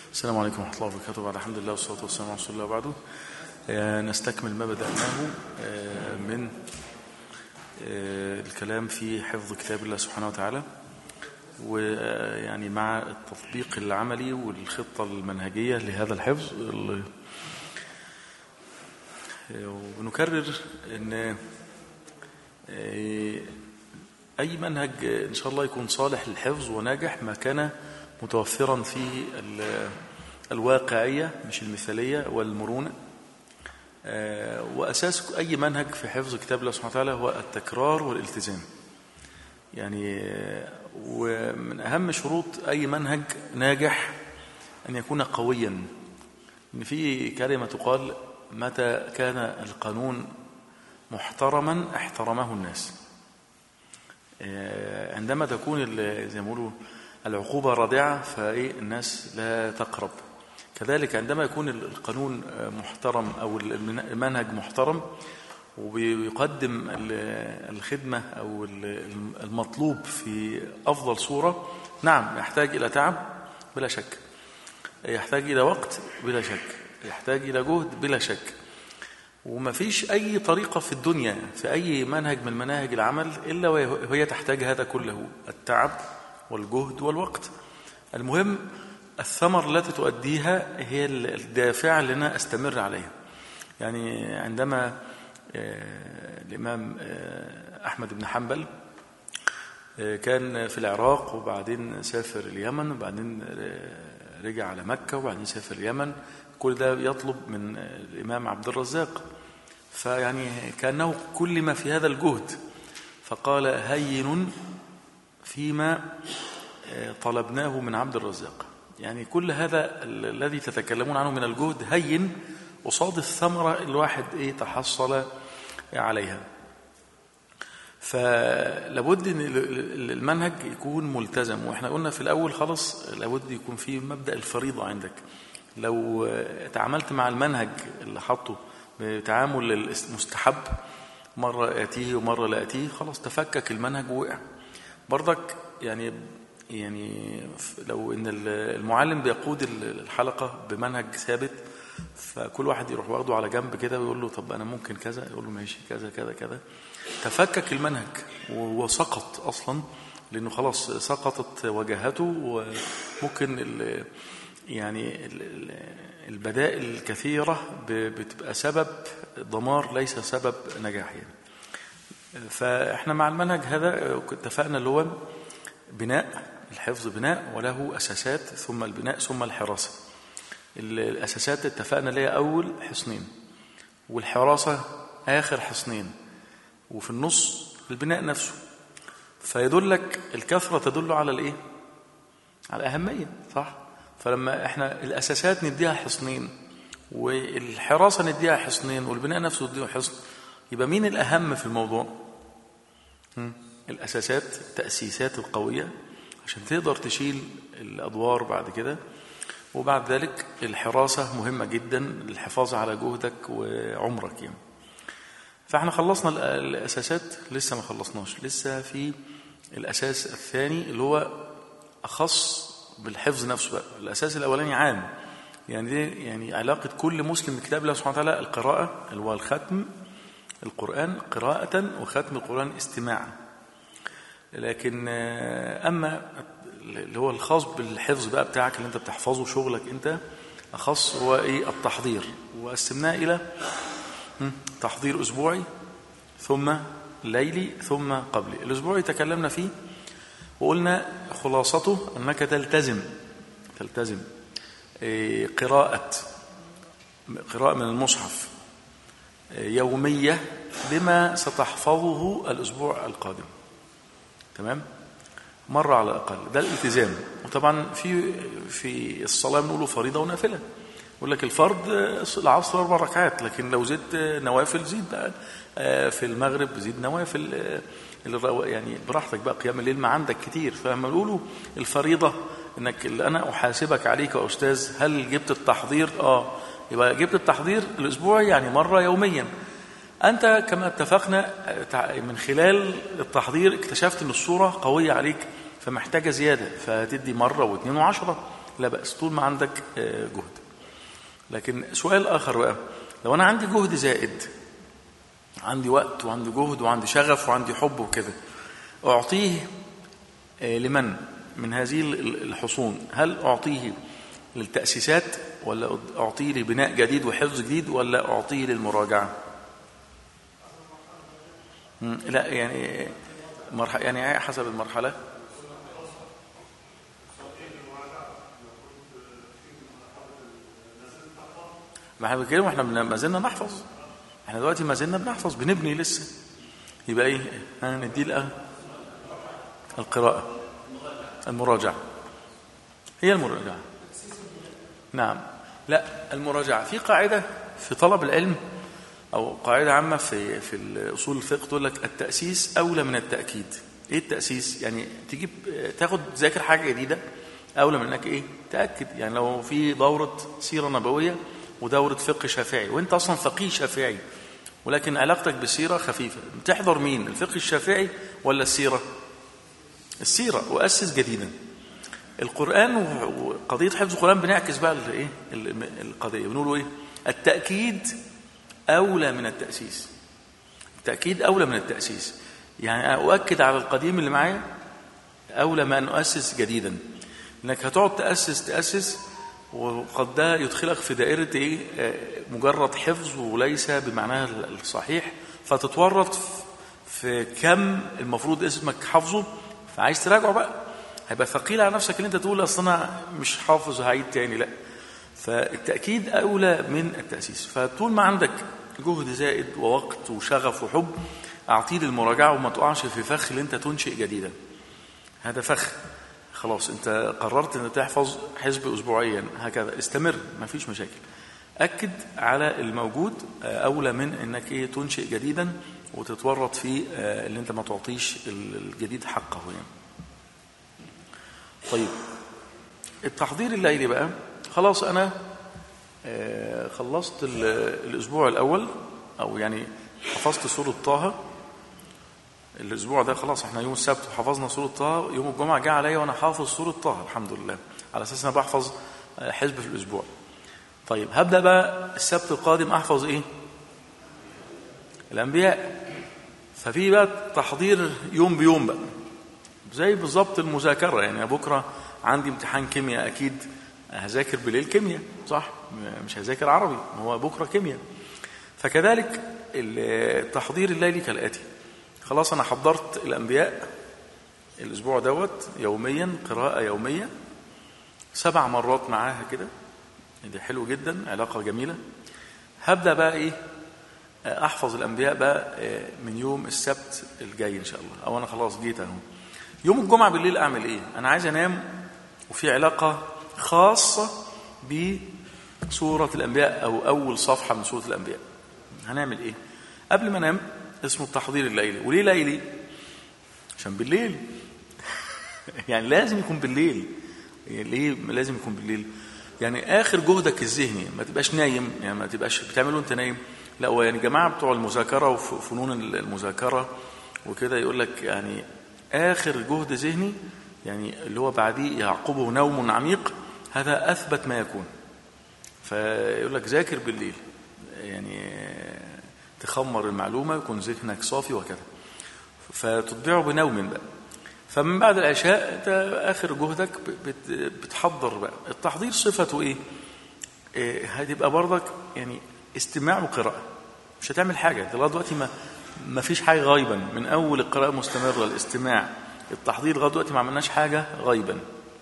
السلام عليكم ورحمة الله وبركاته بعد الحمد لله والصلاة والسلام على رسول الله وبعده آه، نستكمل ما بدأناه آه، من آه، الكلام في حفظ كتاب الله سبحانه وتعالى ويعني مع التطبيق العملي والخطة المنهجية لهذا الحفظ ال- آه، ونكرر أن آه، أي منهج إن شاء الله يكون صالح للحفظ وناجح ما كان متوفرا فيه ال- الواقعية مش المثالية والمرونة آه، وأساس أي منهج في حفظ كتاب الله سبحانه وتعالى هو التكرار والالتزام يعني آه، ومن أهم شروط أي منهج ناجح أن يكون قويا إن في كلمة تقال متى كان القانون محترما احترمه الناس آه، عندما تكون ال- زي ما بيقولوا العقوبة رادعة فإيه الناس لا تقرب كذلك عندما يكون ال- القانون آه، محترم أو المن- المنهج محترم وبيقدم ال- الخدمة أو ال- المطلوب في أفضل صورة نعم يحتاج إلى تعب بلا شك يحتاج إلى وقت بلا شك يحتاج إلى جهد بلا شك وما فيش أي طريقة في الدنيا في أي منهج من مناهج العمل إلا وهي وهي تحتاج هذا كله التعب والجهد والوقت المهم الثمر التي تؤديها هي الدافع لنا أستمر عليها يعني عندما آه، الإمام آه، أحمد بن حنبل آه، كان في العراق وبعدين سافر اليمن وبعدين آه، رجع على مكة وبعدين سافر اليمن كل ده يطلب من آه، الإمام عبد الرزاق فيعني كأنه كل ما في هذا الجهد فقال هين فيما آه، طلبناه من عبد الرزاق يعني كل هذا ال- الذي تتكلمون عنه من الجهد هين قصاد الثمرة الواحد إيه تحصل عليها فلابد ان ال- ال- المنهج يكون ملتزم واحنا قلنا في الاول خالص لابد يكون في مبدا الفريضه عندك لو آه، تعاملت مع المنهج اللي حاطه بتعامل المستحب مره ياتيه ومره لا ياتيه خلاص تفكك المنهج ووقع برضك يعني يعني ف- لو ان ال- المعلم بيقود ال- الحلقه بمنهج ثابت فكل واحد يروح واخده على جنب كده ويقول له طب انا ممكن كذا يقول له ماشي كذا كذا كذا تفكك المنهج و- وسقط اصلا لانه خلاص سقطت وجاهته وممكن ال يعني ال- ال- البدائل الكثيره ب- بتبقى سبب دمار ليس سبب نجاح يعني فاحنا مع المنهج هذا اتفقنا اللي هو بناء الحفظ بناء وله اساسات ثم البناء ثم الحراسه ال- الاساسات اتفقنا اللي هي اول حصنين والحراسه اخر حصنين وفي النص البناء نفسه فيدلك الكثره تدل على الايه على الاهميه صح فلما احنا الاساسات نديها حصنين والحراسه نديها حصنين والبناء نفسه نديها حصن يبقى مين الاهم في الموضوع هم؟ الاساسات التاسيسات القويه عشان تقدر تشيل الادوار بعد كده وبعد ذلك الحراسه مهمه جدا للحفاظ على جهدك وعمرك يعني فاحنا خلصنا ال- الاساسات لسه ما خلصناش لسه في الاساس الثاني اللي هو اخص بالحفظ نفسه بقى الاساس الاولاني عام يعني دي يعني علاقه كل مسلم بكتاب الله سبحانه وتعالى القراءه اللي هو الختم القران قراءه وختم القران استماعا لكن آه، اما اللي هو الخاص بالحفظ بقى بتاعك اللي انت بتحفظه شغلك انت اخص هو ايه التحضير وقسمناه الى هم، تحضير اسبوعي ثم ليلي ثم قبلي الاسبوعي تكلمنا فيه وقلنا خلاصته انك تلتزم تلتزم إيه، قراءة قراءة من المصحف إيه، يومية بما ستحفظه الأسبوع القادم تمام مرة على الأقل ده الالتزام وطبعا في في الصلاة بنقوله فريضة ونافلة يقول لك الفرض آه، العصر أربع ركعات لكن لو زدت آه، نوافل زيد بقى آه، في المغرب زيد نوافل آه، الرو- يعني براحتك بقى قيام الليل ما عندك كتير فلما نقوله الفريضة انك اللي انا احاسبك عليك يا استاذ هل جبت التحضير اه يبقى جبت التحضير الاسبوعي يعني مرة يوميا أنت كما اتفقنا تع- من خلال التحضير اكتشفت أن الصورة قوية عليك فمحتاجة زيادة فتدي مرة واثنين وعشرة لا بأس طول ما عندك آه، جهد لكن سؤال آخر بقى لو أنا عندي جهد زائد عندي وقت وعندي جهد وعندي شغف وعندي حب وكده أعطيه آه، لمن من هذه الحصون هل أعطيه للتأسيسات ولا أعطيه لبناء جديد وحفظ جديد ولا أعطيه للمراجعة لا يعني مرحلة يعني حسب المرحلة ما احنا بنتكلم واحنا ما زلنا نحفظ احنا دلوقتي ما زلنا بنحفظ بنبني لسه يبقى ايه ندي الآن القراءة المراجعة هي المراجعة نعم لا المراجعة في قاعدة في طلب العلم أو قاعدة عامة في في أصول الفقه تقول لك التأسيس أولى من التأكيد إيه التأسيس؟ يعني تجيب تاخد تذاكر حاجة جديدة أولى من إنك إيه؟ تأكد يعني لو في دورة سيرة نبوية ودورة فقه شافعي وأنت أصلا فقيه شافعي ولكن علاقتك بالسيرة خفيفة تحضر مين؟ الفقه الشافعي ولا السيرة؟ السيرة وأسس جديدا القرآن وقضية حفظ القرآن بنعكس بقى الايه القضية بنقول ايه التأكيد أولى من التأسيس التأكيد أولى من التأسيس يعني أؤكد على القديم اللي معايا أولى ما أن أؤسس جديدا إنك هتقعد تأسس تأسس وقد ده يدخلك في دائرة إيه مجرد حفظ وليس بمعناها الصحيح فتتورط في كم المفروض اسمك حافظه فعايز تراجعه بقى هيبقى ثقيل على نفسك ان انت تقول اصل انا مش حافظ وهعيد تاني لا فالتاكيد اولى من التاسيس فطول ما عندك جهد زائد ووقت وشغف وحب اعطيه للمراجعه وما تقعش في فخ اللي انت تنشئ جديدا هذا فخ خلاص انت قررت ان تحفظ حزب اسبوعيا هكذا استمر ما فيش مشاكل اكد على الموجود اولى من انك ايه تنشئ جديدا وتتورط في اللي انت ما تعطيش الجديد حقه يعني طيب التحضير الليلي بقى خلاص أنا آه، خلصت الأسبوع الأول أو يعني حفظت سورة طه الأسبوع ده خلاص احنا يوم السبت حفظنا سورة طه يوم الجمعة جه عليا وأنا حافظ سورة طه الحمد لله على أساس أنا بحفظ آه، حزب في الأسبوع طيب هبدأ بقى السبت القادم أحفظ إيه الأنبياء ففي بقى تحضير يوم بيوم بقى زي بالظبط المذاكرة يعني بكرة عندي امتحان كيمياء أكيد هذاكر بالليل كيمياء صح مش هذاكر عربي ما هو بكرة كيمياء فكذلك التحضير الليلي كالآتي خلاص أنا حضرت الأنبياء الأسبوع دوت يوميا قراءة يومية سبع مرات معاها كده ده حلو جدا علاقة جميلة هبدأ بقى إيه أحفظ الأنبياء بقى من يوم السبت الجاي إن شاء الله أو أنا خلاص جيت أهو يوم الجمعة بالليل أعمل إيه أنا عايز أنام وفي علاقة خاصة بسورة الأنبياء أو أول صفحة من سورة الأنبياء هنعمل إيه قبل ما أنام اسمه التحضير الليلي وليه ليلي عشان بالليل يعني لازم يكون بالليل يعني ليه لازم يكون بالليل يعني آخر جهدك الذهني ما تبقاش نايم يعني ما تبقاش بتعمله أنت نايم لا هو يعني جماعة بتوع المذاكرة وفنون المذاكرة وكده يقول لك يعني آخر جهد ذهني يعني اللي هو بعديه يعقبه نوم عميق هذا أثبت ما يكون فيقول لك ذاكر بالليل يعني تخمر المعلومة يكون ذهنك صافي وكذا فتطبعه بنوم بقى فمن بعد العشاء انت اخر جهدك بتحضر بقى التحضير صفته ايه, إيه هتبقى برضك يعني استماع وقراءه مش هتعمل حاجه انت لغايه دلوقتي ما ما فيش حاجة غيبا من أول القراءة مستمرة الاستماع التحضير لغاية دلوقتي ما عملناش حاجة غيبا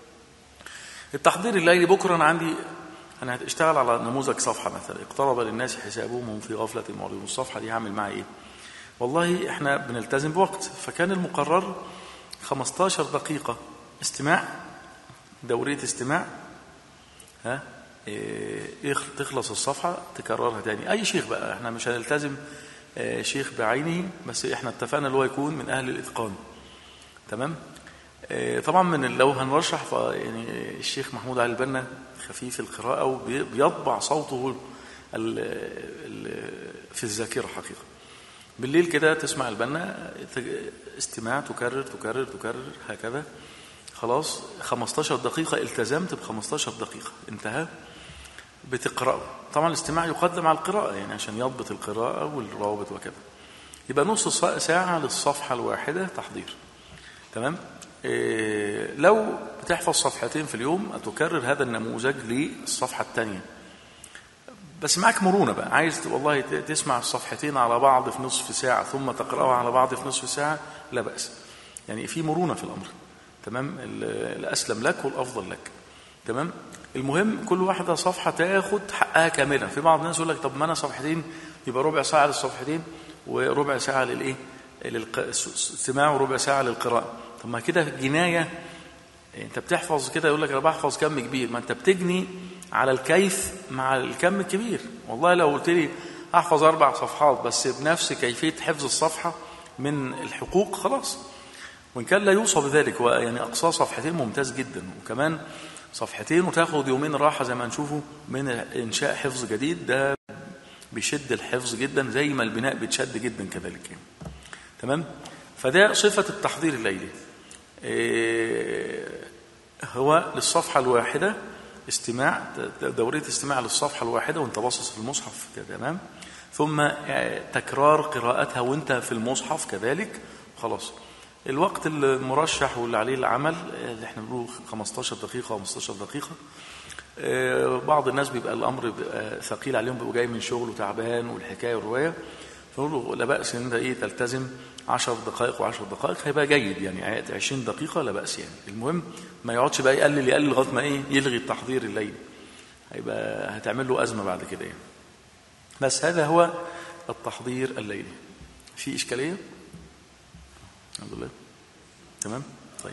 التحضير الليلي بكرة أنا عندي أنا هشتغل على نموذج صفحة مثلا اقترب للناس حسابهم وهم في غفلة معرضون الصفحة دي هعمل معاها إيه والله إحنا بنلتزم بوقت فكان المقرر 15 دقيقة استماع دورية استماع ها إيه تخلص الصفحة تكررها تاني أي شيخ بقى إحنا مش هنلتزم شيخ بعينه بس احنا اتفقنا اللي هو يكون من اهل الاتقان تمام طبعا من لو هنرشح يعني الشيخ محمود علي البنا خفيف القراءه وبيطبع صوته في الذاكره حقيقه بالليل كده تسمع البنا استماع تكرر تكرر تكرر هكذا خلاص 15 دقيقة التزمت ب 15 دقيقة انتهى بتقرأه طبعا الاستماع يقدم على القراءة يعني عشان يضبط القراءة والروابط وكذا يبقى نص ساعة للصفحة الواحدة تحضير تمام إيه لو بتحفظ صفحتين في اليوم تكرر هذا النموذج للصفحة الثانية بس معك مرونة بقى عايز والله تسمع الصفحتين على بعض في نصف ساعة ثم تقرأها على بعض في نصف ساعة لا بأس يعني في مرونة في الأمر تمام الأسلم لك والأفضل لك تمام المهم كل واحدة صفحة تاخد حقها كاملا في بعض الناس يقول لك طب ما أنا صفحتين يبقى ربع ساعة للصفحتين وربع ساعة للإيه للاستماع وربع ساعة للقراءة طب ما كده جناية انت بتحفظ كده يقول لك انا بحفظ كم كبير ما انت بتجني على الكيف مع الكم الكبير والله لو قلت لي احفظ اربع صفحات بس بنفس كيفيه حفظ الصفحه من الحقوق خلاص وان كان لا يوصى بذلك يعني اقصاه صفحتين ممتاز جدا وكمان صفحتين وتاخد يومين راحه زي ما نشوفه من انشاء حفظ جديد ده بيشد الحفظ جدا زي ما البناء بيتشد جدا كذلك يعني. تمام فده صفه التحضير الليلي إيه هو للصفحة الواحدة استماع دورية استماع للصفحة الواحدة وانت باصص في المصحف تمام ثم تكرار قراءتها وانت في المصحف كذلك خلاص الوقت المرشح واللي عليه العمل اللي احنا بنقول 15 دقيقة 15 دقيقة بعض الناس بيبقى الامر بيبقى ثقيل عليهم بيبقى جاي من شغل وتعبان والحكايه والروايه فنقول له لا باس ان انت ايه تلتزم 10 دقائق و10 دقائق هيبقى جيد يعني 20 دقيقة لا بأس يعني المهم ما يقعدش بقى يقلل يقلل لغاية ما ايه يلغي التحضير الليلي هيبقى هتعمل له أزمة بعد كده يعني بس هذا هو التحضير الليلي في إشكالية؟ الحمد لله تمام طيب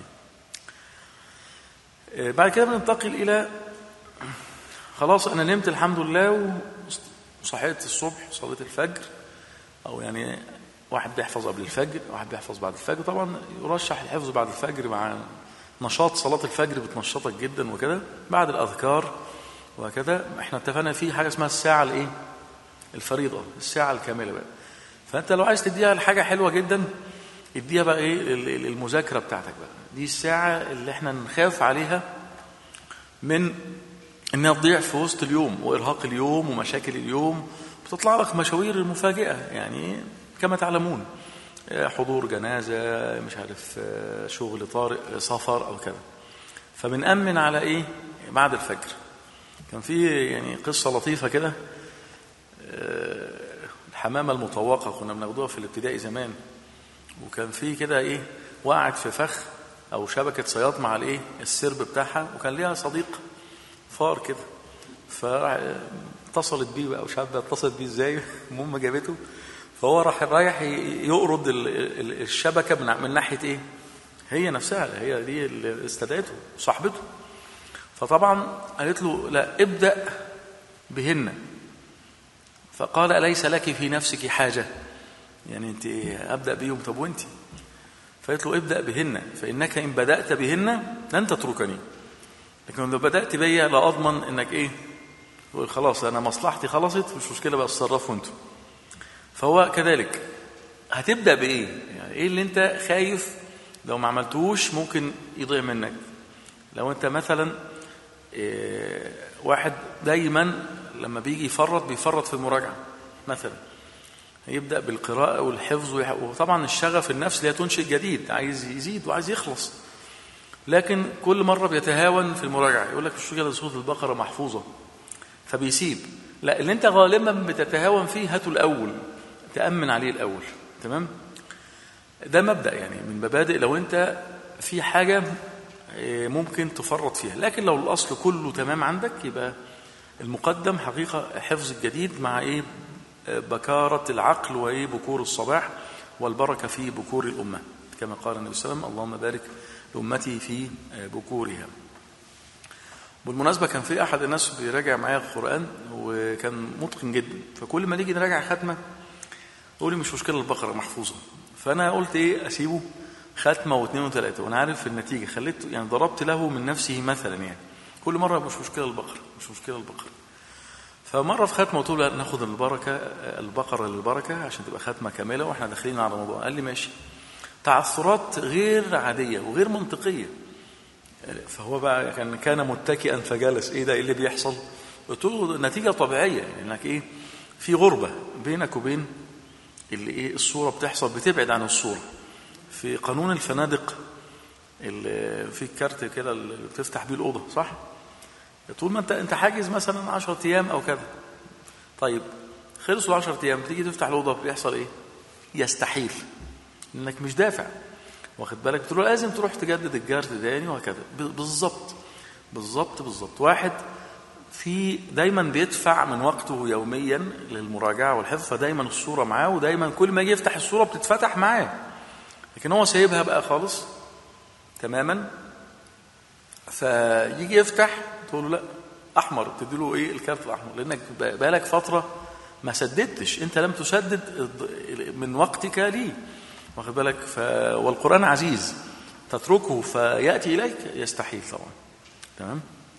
بعد كده بننتقل إلى خلاص أنا نمت الحمد لله وصحيت الصبح صليت الفجر أو يعني واحد بيحفظ قبل الفجر واحد بيحفظ بعد الفجر طبعا يرشح الحفظ بعد الفجر مع نشاط صلاة الفجر بتنشطك جدا وكده بعد الأذكار وكذا احنا اتفقنا في حاجة اسمها الساعة الايه الفريضة الساعة الكاملة بقى فأنت لو عايز تديها حاجة حلوة جدا اديها بقى ايه المذاكرة بتاعتك بقى دي الساعة اللي احنا نخاف عليها من انها تضيع في وسط اليوم وارهاق اليوم ومشاكل اليوم بتطلع لك مشاوير مفاجئة يعني كما تعلمون حضور جنازة مش عارف شغل طارئ سفر أو كذا فبنأمن على إيه بعد الفجر كان في يعني قصة لطيفة كده الحمامة المطوقة كنا بناخدوها في الابتدائي زمان وكان في كده إيه وقعت في فخ أو شبكة صياد مع الإيه السرب بتاعها وكان ليها صديق فار كده فاتصلت بيه بقى مش عارف اتصلت بيه ازاي المهم جابته فهو راح رايح يقرض الشبكه من من ناحيه ايه؟ هي نفسها هي دي اللي استدعته صاحبته فطبعا قالت له لا ابدا بهن فقال اليس لك في نفسك حاجه؟ يعني انت ابدا بيهم طب وانت؟ فقالت له ابدا بهن فانك ان بدات بهن لن تتركني لكن لو بدات بيا لا اضمن انك ايه؟ خلاص انا مصلحتي خلصت مش مشكله بقى اتصرفوا انتوا فهو كذلك هتبدا بايه يعني ايه اللي انت خايف لو ما عملتوش ممكن يضيع منك لو انت مثلا إيه واحد دايما لما بيجي يفرط بيفرط في المراجعه مثلا يبدا بالقراءه والحفظ وطبعا الشغف النفس اللي هي تنشئ جديد عايز يزيد وعايز يخلص لكن كل مره بيتهاون في المراجعه يقول لك مش كده سوره البقره محفوظه فبيسيب لا اللي انت غالبا بتتهاون فيه هاته الاول تأمن عليه الأول تمام ده مبدأ يعني من مبادئ لو أنت في حاجة ممكن تفرط فيها لكن لو الأصل كله تمام عندك يبقى المقدم حقيقة حفظ الجديد مع إيه بكارة العقل وإيه بكور الصباح والبركة في بكور الأمة كما قال النبي صلى الله عليه وسلم اللهم بارك لأمتي في بكورها بالمناسبة كان في أحد الناس بيراجع معايا القرآن وكان متقن جدا فكل ما نيجي نراجع ختمة يقول لي مش مشكلة البقرة محفوظة فأنا قلت إيه أسيبه ختمة واثنين وثلاثة وأنا عارف النتيجة خليته يعني ضربت له من نفسه مثلا يعني كل مرة مش مشكلة البقرة مش مشكلة البقرة فمرة في ختمة قلت له ناخد البركة البقرة للبركة عشان تبقى ختمة كاملة واحنا داخلين على رمضان قال لي ماشي تعثرات غير عادية وغير منطقية فهو بقى كان كان متكئا فجلس ايه ده ايه اللي بيحصل قلت له نتيجه طبيعيه يعني انك ايه في غربه بينك وبين اللي ايه الصوره بتحصل بتبعد عن الصوره في قانون الفنادق اللي في كارت كده اللي بتفتح بيه الاوضه صح طول ما انت انت حاجز مثلا 10 ايام او كذا طيب خلصوا 10 ايام تيجي تفتح الاوضه بيحصل ايه يستحيل انك مش دافع واخد بالك تقول لازم تروح تجدد الجارد تاني وهكذا بالظبط بالظبط بالظبط واحد في دايما بيدفع من وقته يوميا للمراجعه والحفظ فدايما الصوره معاه ودايما كل ما يجي يفتح الصوره بتتفتح معاه لكن هو سايبها بقى خالص تماما فيجي يفتح تقول له لا احمر تدي له ايه الكارت الاحمر لانك بقالك فتره ما سددتش انت لم تسدد من وقتك لي واخد بالك ف... والقران عزيز تتركه فياتي اليك يستحيل طبعا تمام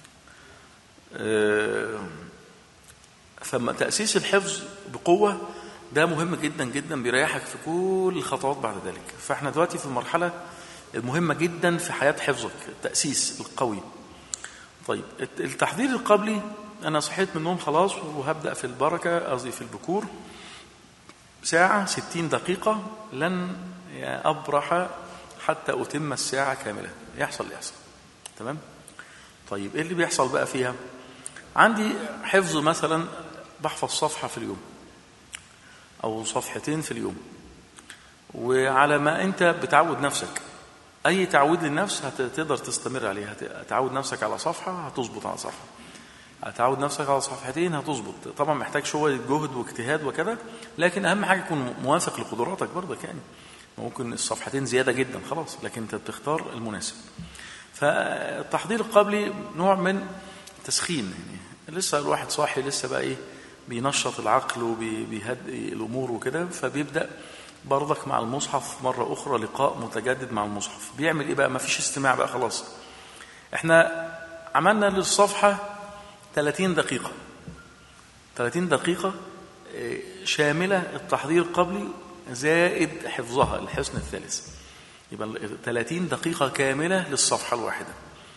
آه، ثم تاسيس الحفظ بقوه ده مهم جدا جدا بيريحك في كل الخطوات بعد ذلك فاحنا دلوقتي في المرحله المهمه جدا في حياه حفظك التاسيس القوي طيب التحضير القبلي انا صحيت من النوم خلاص وهبدا في البركه قصدي في البكور ساعه ستين دقيقه لن ابرح حتى اتم الساعه كامله يحصل يحصل تمام طيب ايه اللي بيحصل بقى فيها عندي حفظ مثلا بحفظ صفحه في اليوم او صفحتين في اليوم وعلى ما انت بتعود نفسك اي تعويد للنفس هتقدر تستمر عليه هتعود نفسك على صفحه هتظبط على صفحه هتعود نفسك على صفحتين هتظبط طبعا محتاج شويه جهد واجتهاد وكذا لكن اهم حاجه تكون موافق لقدراتك برضك يعني ممكن الصفحتين زياده جدا خلاص لكن انت بتختار المناسب فالتحضير القبلي نوع من تسخين يعني لسه الواحد صاحي لسه بقى ايه بينشط العقل وبيهدئ الامور وكده فبيبدا برضك مع المصحف مرة أخرى لقاء متجدد مع المصحف بيعمل إيه بقى ما فيش استماع بقى خلاص إحنا عملنا للصفحة 30 دقيقة 30 دقيقة شاملة التحضير القبلي زائد حفظها الحسن الثالث يبقى 30 دقيقة كاملة للصفحة الواحدة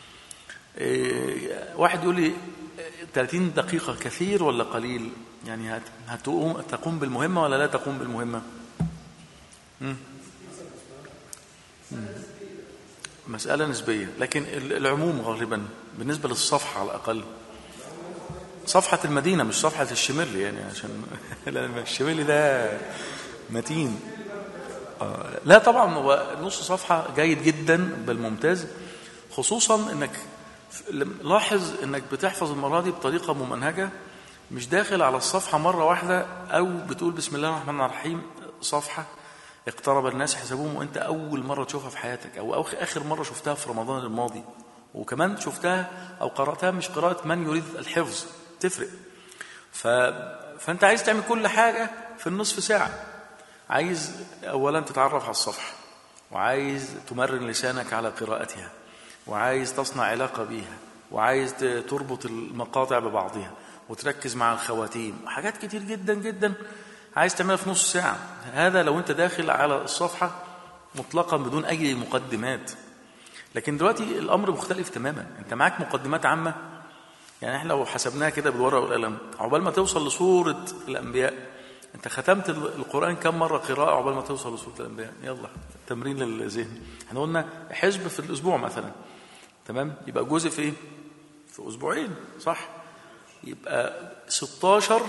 واحد يقول لي 30 دقيقة كثير ولا قليل يعني هتقوم تقوم بالمهمة ولا لا تقوم بالمهمة مسألة نسبية لكن العموم غالبا بالنسبة للصفحة على الأقل صفحة المدينة مش صفحة الشمرلي يعني عشان الشمرلي ده متين آه لا طبعا هو نص صفحة جيد جدا بالممتاز خصوصا انك لاحظ انك بتحفظ المرة دي بطريقة ممنهجة مش داخل على الصفحة مرة واحدة أو بتقول بسم الله الرحمن الرحيم صفحة اقترب الناس حسابهم وانت اول مره تشوفها في حياتك او اخر مره شفتها في رمضان الماضي وكمان شفتها او قراتها مش قراءه من يريد الحفظ تفرق ف... فانت عايز تعمل كل حاجه في النصف ساعه عايز اولا تتعرف على الصفحه وعايز تمرن لسانك على قراءتها وعايز تصنع علاقه بيها وعايز تربط المقاطع ببعضها وتركز مع الخواتيم حاجات كتير جدا جدا عايز تعملها في نص ساعة هذا لو أنت داخل على الصفحة مطلقا بدون أي مقدمات لكن دلوقتي الأمر مختلف تماما أنت معاك مقدمات عامة يعني احنا لو حسبناها كده بالورقة والقلم عقبال ما توصل لسورة الأنبياء أنت ختمت القرآن كم مرة قراءة عقبال ما توصل لسورة الأنبياء يلا تمرين للذهن احنا قلنا حزب في الأسبوع مثلا تمام يبقى جزء في إيه؟ في أسبوعين صح يبقى 16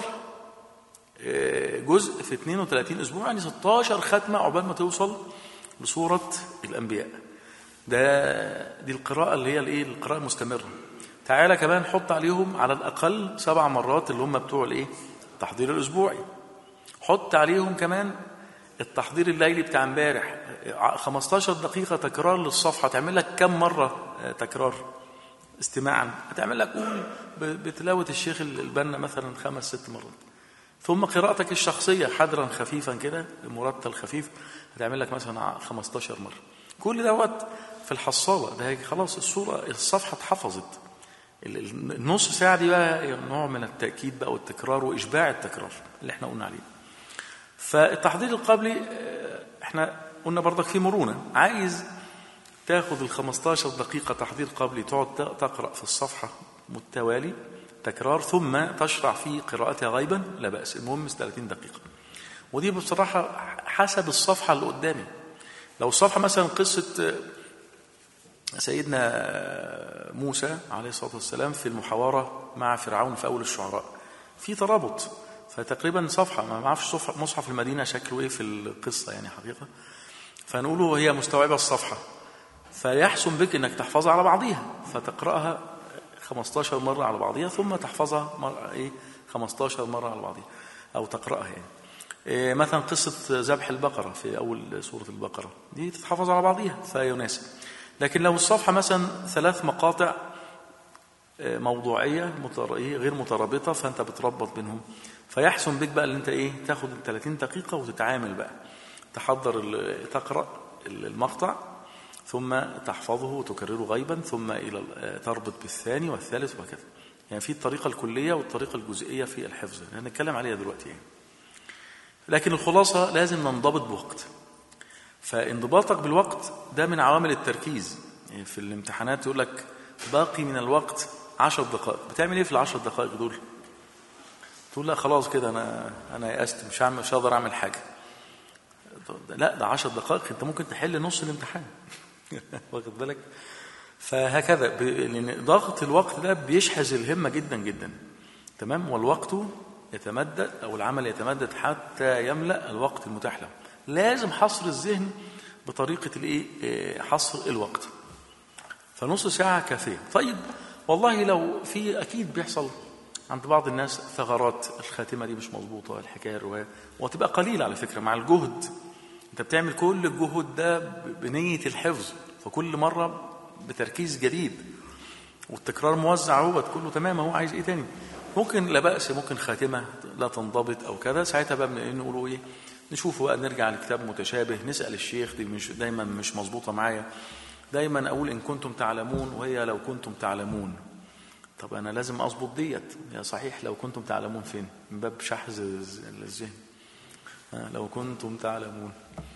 جزء في 32 اسبوع يعني 16 ختمه عقبال ما توصل لسوره الانبياء ده دي القراءه اللي هي الايه القراءه المستمره تعالى كمان حط عليهم على الاقل سبع مرات اللي هم بتوع الايه التحضير الاسبوعي حط عليهم كمان التحضير الليلي بتاع امبارح 15 دقيقه تكرار للصفحه تعمل لك كم مره تكرار استماعا هتعمل لك قول بتلاوه الشيخ البنا مثلا خمس ست مرات ثم قراءتك الشخصية حذرا خفيفا كده مرتل خفيف هتعمل لك مثلا 15 مرة كل دوت في الحصالة ده خلاص الصورة الصفحة اتحفظت النص ساعة دي بقى نوع من التأكيد بقى والتكرار وإشباع التكرار اللي احنا قلنا عليه فالتحضير القبلي احنا قلنا برضك في مرونة عايز تاخد ال 15 دقيقة تحضير قبلي تقعد تقرأ في الصفحة متوالي تكرار ثم تشرع في قراءتها غيبا لا بأس المهم 30 دقيقة ودي بصراحة حسب الصفحة اللي قدامي لو الصفحة مثلا قصة سيدنا موسى عليه الصلاة والسلام في المحاورة مع فرعون في أول الشعراء في ترابط فتقريبا صفحة ما اعرفش مصحف المدينة شكله إيه في القصة يعني حقيقة فنقوله هي مستوعبة الصفحة فيحسن بك انك تحفظها على بعضيها فتقراها 15 مره على بعضيها ثم تحفظها مرة ايه 15 مره على بعضيها او تقراها يعني إيه مثلا قصه ذبح البقره في اول سوره البقره دي تتحفظ على بعضيها فيناسب لكن لو الصفحه مثلا ثلاث مقاطع موضوعيه غير مترابطه فانت بتربط بينهم فيحسن بك بقى ان انت ايه تاخد 30 دقيقه وتتعامل بقى تحضر تقرا المقطع ثم تحفظه وتكرره غيبا ثم إلى تربط بالثاني والثالث وهكذا يعني في الطريقة الكلية والطريقة الجزئية في الحفظ هنتكلم عليها دلوقتي يعني. لكن الخلاصة لازم ننضبط بوقت فانضباطك بالوقت ده من عوامل التركيز يعني في الامتحانات يقول لك باقي من الوقت عشر دقائق بتعمل ايه في العشر دقائق دول تقول لا خلاص كده انا انا يأست مش هعمل مش هقدر اعمل حاجه لا ده عشر دقائق انت ممكن تحل نص الامتحان واخد بالك فهكذا لان ضغط الوقت ده بيشحذ الهمه جدا جدا تمام والوقت يتمدد او العمل يتمدد حتى يملا الوقت المتاح له لازم حصر الذهن بطريقه الايه حصر الوقت فنص ساعه كافيه طيب والله لو في اكيد بيحصل عند بعض الناس ثغرات الخاتمه دي مش مظبوطه الحكايه الروايه وتبقى قليله على فكره مع الجهد انت بتعمل كل الجهد ده بنيه الحفظ فكل مره بتركيز جديد والتكرار موزع اهوت كله تمام هو عايز ايه تاني ممكن لا باس ممكن خاتمه لا تنضبط او كذا ساعتها بقى نقولوا ايه نشوفه بقى نرجع لكتاب متشابه نسال الشيخ دي مش دايما مش مظبوطه معايا دايما اقول ان كنتم تعلمون وهي لو كنتم تعلمون طب انا لازم اظبط ديت يا صحيح لو كنتم تعلمون فين من باب شحذ الذهن لو كنتم تعلمون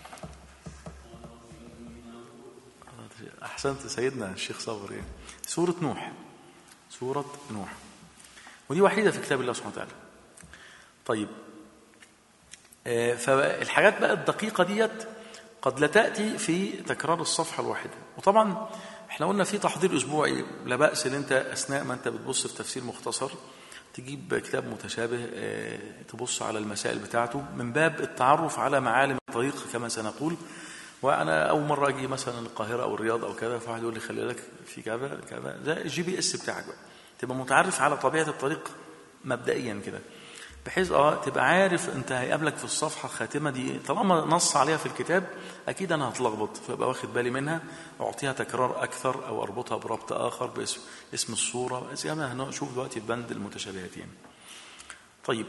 احسنت سيدنا الشيخ صبر يعني سوره نوح سوره نوح ودي وحيده في كتاب الله سبحانه وتعالى طيب آه فالحاجات بقى الدقيقه ديت قد لا تاتي في تكرار الصفحه الواحده وطبعا احنا قلنا في تحضير اسبوعي لا باس ان انت اثناء ما انت بتبص في تفسير مختصر تجيب كتاب متشابه تبص على المسائل بتاعته من باب التعرف على معالم الطريق كما سنقول وانا اول مره اجي مثلا القاهره او الرياض او كذا فواحد يقول لي خلي بالك في كذا كذا ده الجي بي اس بتاعك بقى تبقى متعرف على طبيعه الطريق مبدئيا كده بحيث اه تبقى عارف انت هيقابلك في الصفحه الخاتمه دي طالما نص عليها في الكتاب اكيد انا هتلخبط فابقى واخد بالي منها اعطيها تكرار اكثر او اربطها بربط اخر باسم اسم الصوره زي ما هنشوف دلوقتي في بند المتشابهات يعني. طيب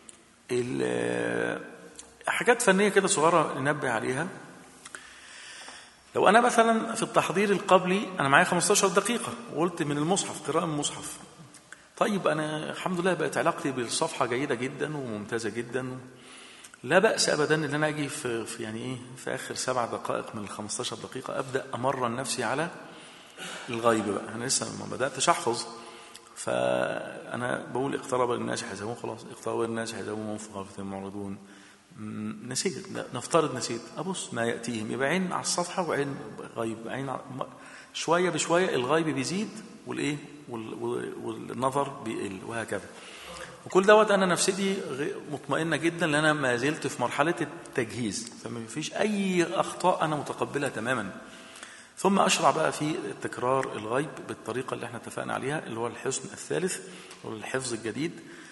حاجات فنيه كده صغيره ننبه عليها لو انا مثلا في التحضير القبلي انا معايا 15 دقيقه وقلت من المصحف قراءه من المصحف طيب انا الحمد لله بقت علاقتي بالصفحه جيده جدا وممتازه جدا لا باس ابدا ان انا اجي في, في يعني ايه في اخر سبع دقائق من ال 15 دقيقه ابدا امرن نفسي على الغيب بقى انا لسه ما بداتش احفظ فانا بقول اقترب الناس حسابهم خلاص اقترب الناس حسابهم وهم في غفله معرضون نسيت نفترض نسيت ابص ما ياتيهم يبقى عين على الصفحه وعين غيب عين شويه بشويه الغيب بيزيد والايه والنظر بيقل وهكذا وكل دوت انا نفسيتي مطمئنه جدا لان انا ما زلت في مرحله التجهيز فما فيش اي اخطاء انا متقبلها تماما ثم اشرع بقى في تكرار الغيب بالطريقه اللي احنا اتفقنا عليها اللي هو الحسن الثالث والحفظ الجديد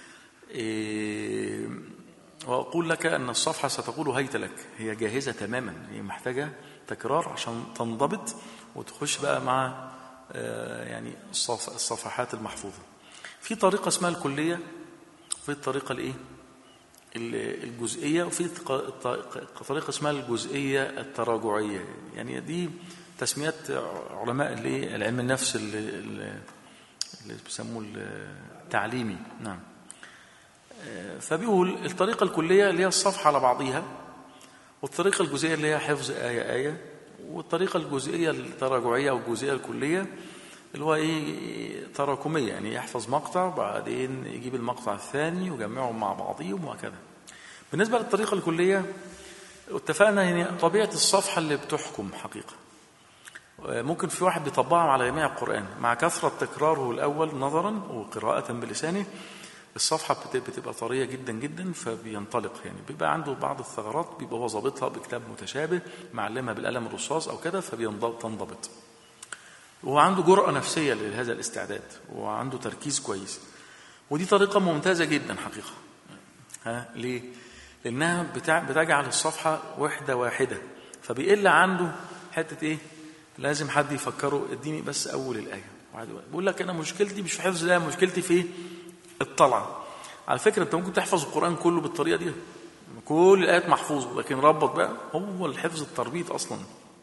إيه واقول لك ان الصفحه ستقول هيت لك هي جاهزه تماما هي محتاجه تكرار عشان تنضبط وتخش بقى مع يعني الصفحات المحفوظه في طريقه اسمها الكليه وفي الطريقه الايه الجزئيه وفي طريقه اسمها الجزئيه التراجعيه يعني دي تسميات علماء اللي العلم النفس اللي, اللي بيسموه التعليمي نعم فبيقول الطريقة الكلية اللي هي الصفحة على بعضيها والطريقة الجزئية اللي هي حفظ آية آية والطريقة الجزئية التراجعية أو الجزئية الكلية اللي هو إيه تراكمية يعني يحفظ مقطع وبعدين يجيب المقطع الثاني ويجمعهم مع بعضهم وهكذا بالنسبة للطريقة الكلية اتفقنا يعني طبيعة الصفحة اللي بتحكم حقيقة ممكن في واحد بيطبقها على جميع القرآن مع كثرة تكراره الأول نظرا وقراءة بلسانه الصفحة بتبقى طرية جدا جدا فبينطلق يعني بيبقى عنده بعض الثغرات بيبقى هو ظابطها بكتاب متشابه معلمها بالقلم الرصاص أو كده فبينضبط وهو عنده جرأة نفسية لهذا الاستعداد وعنده تركيز كويس ودي طريقة ممتازة جدا حقيقة ها ليه؟ لأنها بتاع بتجعل الصفحة وحدة واحدة فبيقل عنده حتة إيه؟ لازم حد يفكره اديني بس أول الآية بيقول لك أنا مشكلتي مش في حفظ الآية مشكلتي في الطلعة على فكرة أنت ممكن تحفظ القرآن كله بالطريقة دي كل الآيات محفوظة لكن ربط بقى هو الحفظ التربيط أصلا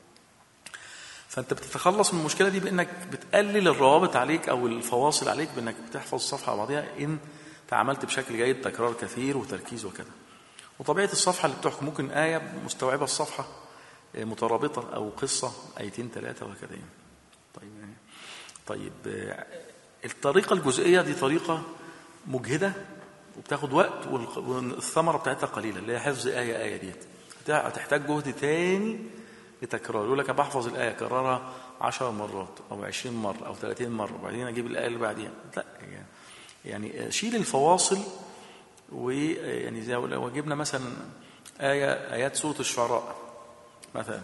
فأنت بتتخلص من المشكلة دي بأنك بتقلل الروابط عليك أو الفواصل عليك بأنك بتحفظ الصفحة على بعضها إن تعاملت بشكل جيد تكرار كثير وتركيز وكذا وطبيعة الصفحة اللي بتحكم ممكن آية مستوعبة الصفحة مترابطة أو قصة آيتين ثلاثة وهكذا يعني. طيب يعني طيب الطريقة الجزئية دي طريقة مجهدة وبتاخد وقت والثمرة بتاعتها قليلة اللي هي حفظ آية آية ديت هتحتاج جهد تاني لتكرار يقول لك أنا بحفظ الآية كررها عشر مرات أو عشرين مرة أو ثلاثين مرة وبعدين أجيب الآية اللي بعديها لا يعني, يعني شيل الفواصل ويعني زي لو جبنا مثلا آية آيات سورة الشعراء مثلا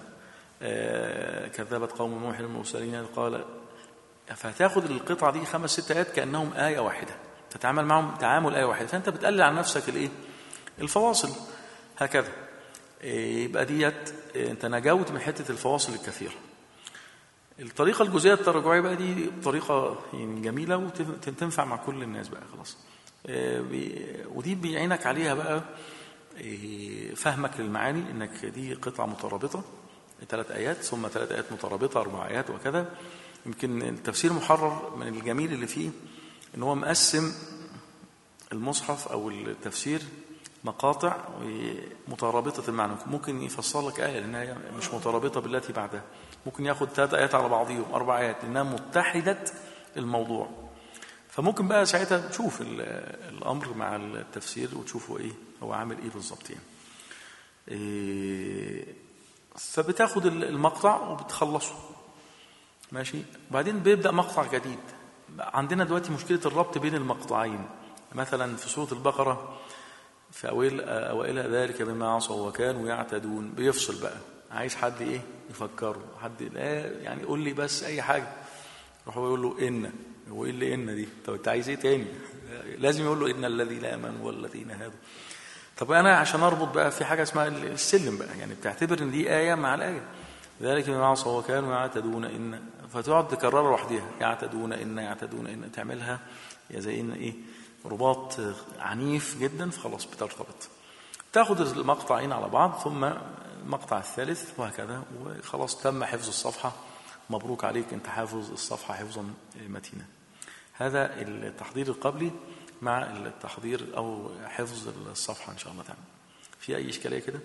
آه كذبت قوم نوح المرسلين قال فهتاخد القطعة دي خمس ست آيات كأنهم آية واحدة تتعامل معهم تعامل آية واحدة فأنت بتقلل عن نفسك الإيه؟ الفواصل هكذا يبقى ديت أنت نجوت من حتة الفواصل الكثيرة الطريقة الجزئية التراجعية بقى دي طريقة يعني جميلة وتنفع مع كل الناس بقى خلاص ودي بيعينك عليها بقى فهمك للمعاني انك دي قطعة مترابطة ثلاث آيات ثم ثلاث آيات مترابطة أربع آيات وكذا يمكن التفسير محرر من الجميل اللي فيه ان هو مقسم المصحف او التفسير مقاطع مترابطة المعنى ممكن يفسر لك آية لأنها مش مترابطة بالتي بعدها ممكن ياخد ثلاث آيات على بعضهم أربع آيات لأنها متحدة الموضوع فممكن بقى ساعتها تشوف الأمر مع التفسير وتشوفوا إيه هو عامل إيه بالظبط يعني إيه فبتاخد المقطع وبتخلصه ماشي بعدين بيبدأ مقطع جديد عندنا دلوقتي مشكلة الربط بين المقطعين مثلا في سورة البقرة في أوائل أوائلها ذلك بما عصوا وكانوا يعتدون بيفصل بقى عايز حد إيه يفكره حد لا يعني قول لي بس أي حاجة يروح هو يقول له إن هو إيه اللي إن دي طب أنت عايز إيه تاني لازم يقول له إن الذين آمنوا والذين هادوا طب أنا عشان أربط بقى في حاجة اسمها السلم بقى يعني بتعتبر إن دي آية مع الآية ذلك بما عصوا وكانوا يعتدون إن فتقعد تكررها لوحدها يعتدون إن يعتدون إن تعملها يا زي إن إيه رباط عنيف جدا فخلاص بترتبط تاخد المقطعين على بعض ثم المقطع الثالث وهكذا وخلاص تم حفظ الصفحة مبروك عليك انت حافظ الصفحة حفظا متينا هذا التحضير القبلي مع التحضير أو حفظ الصفحة إن شاء الله تعالى في أي إشكالية كده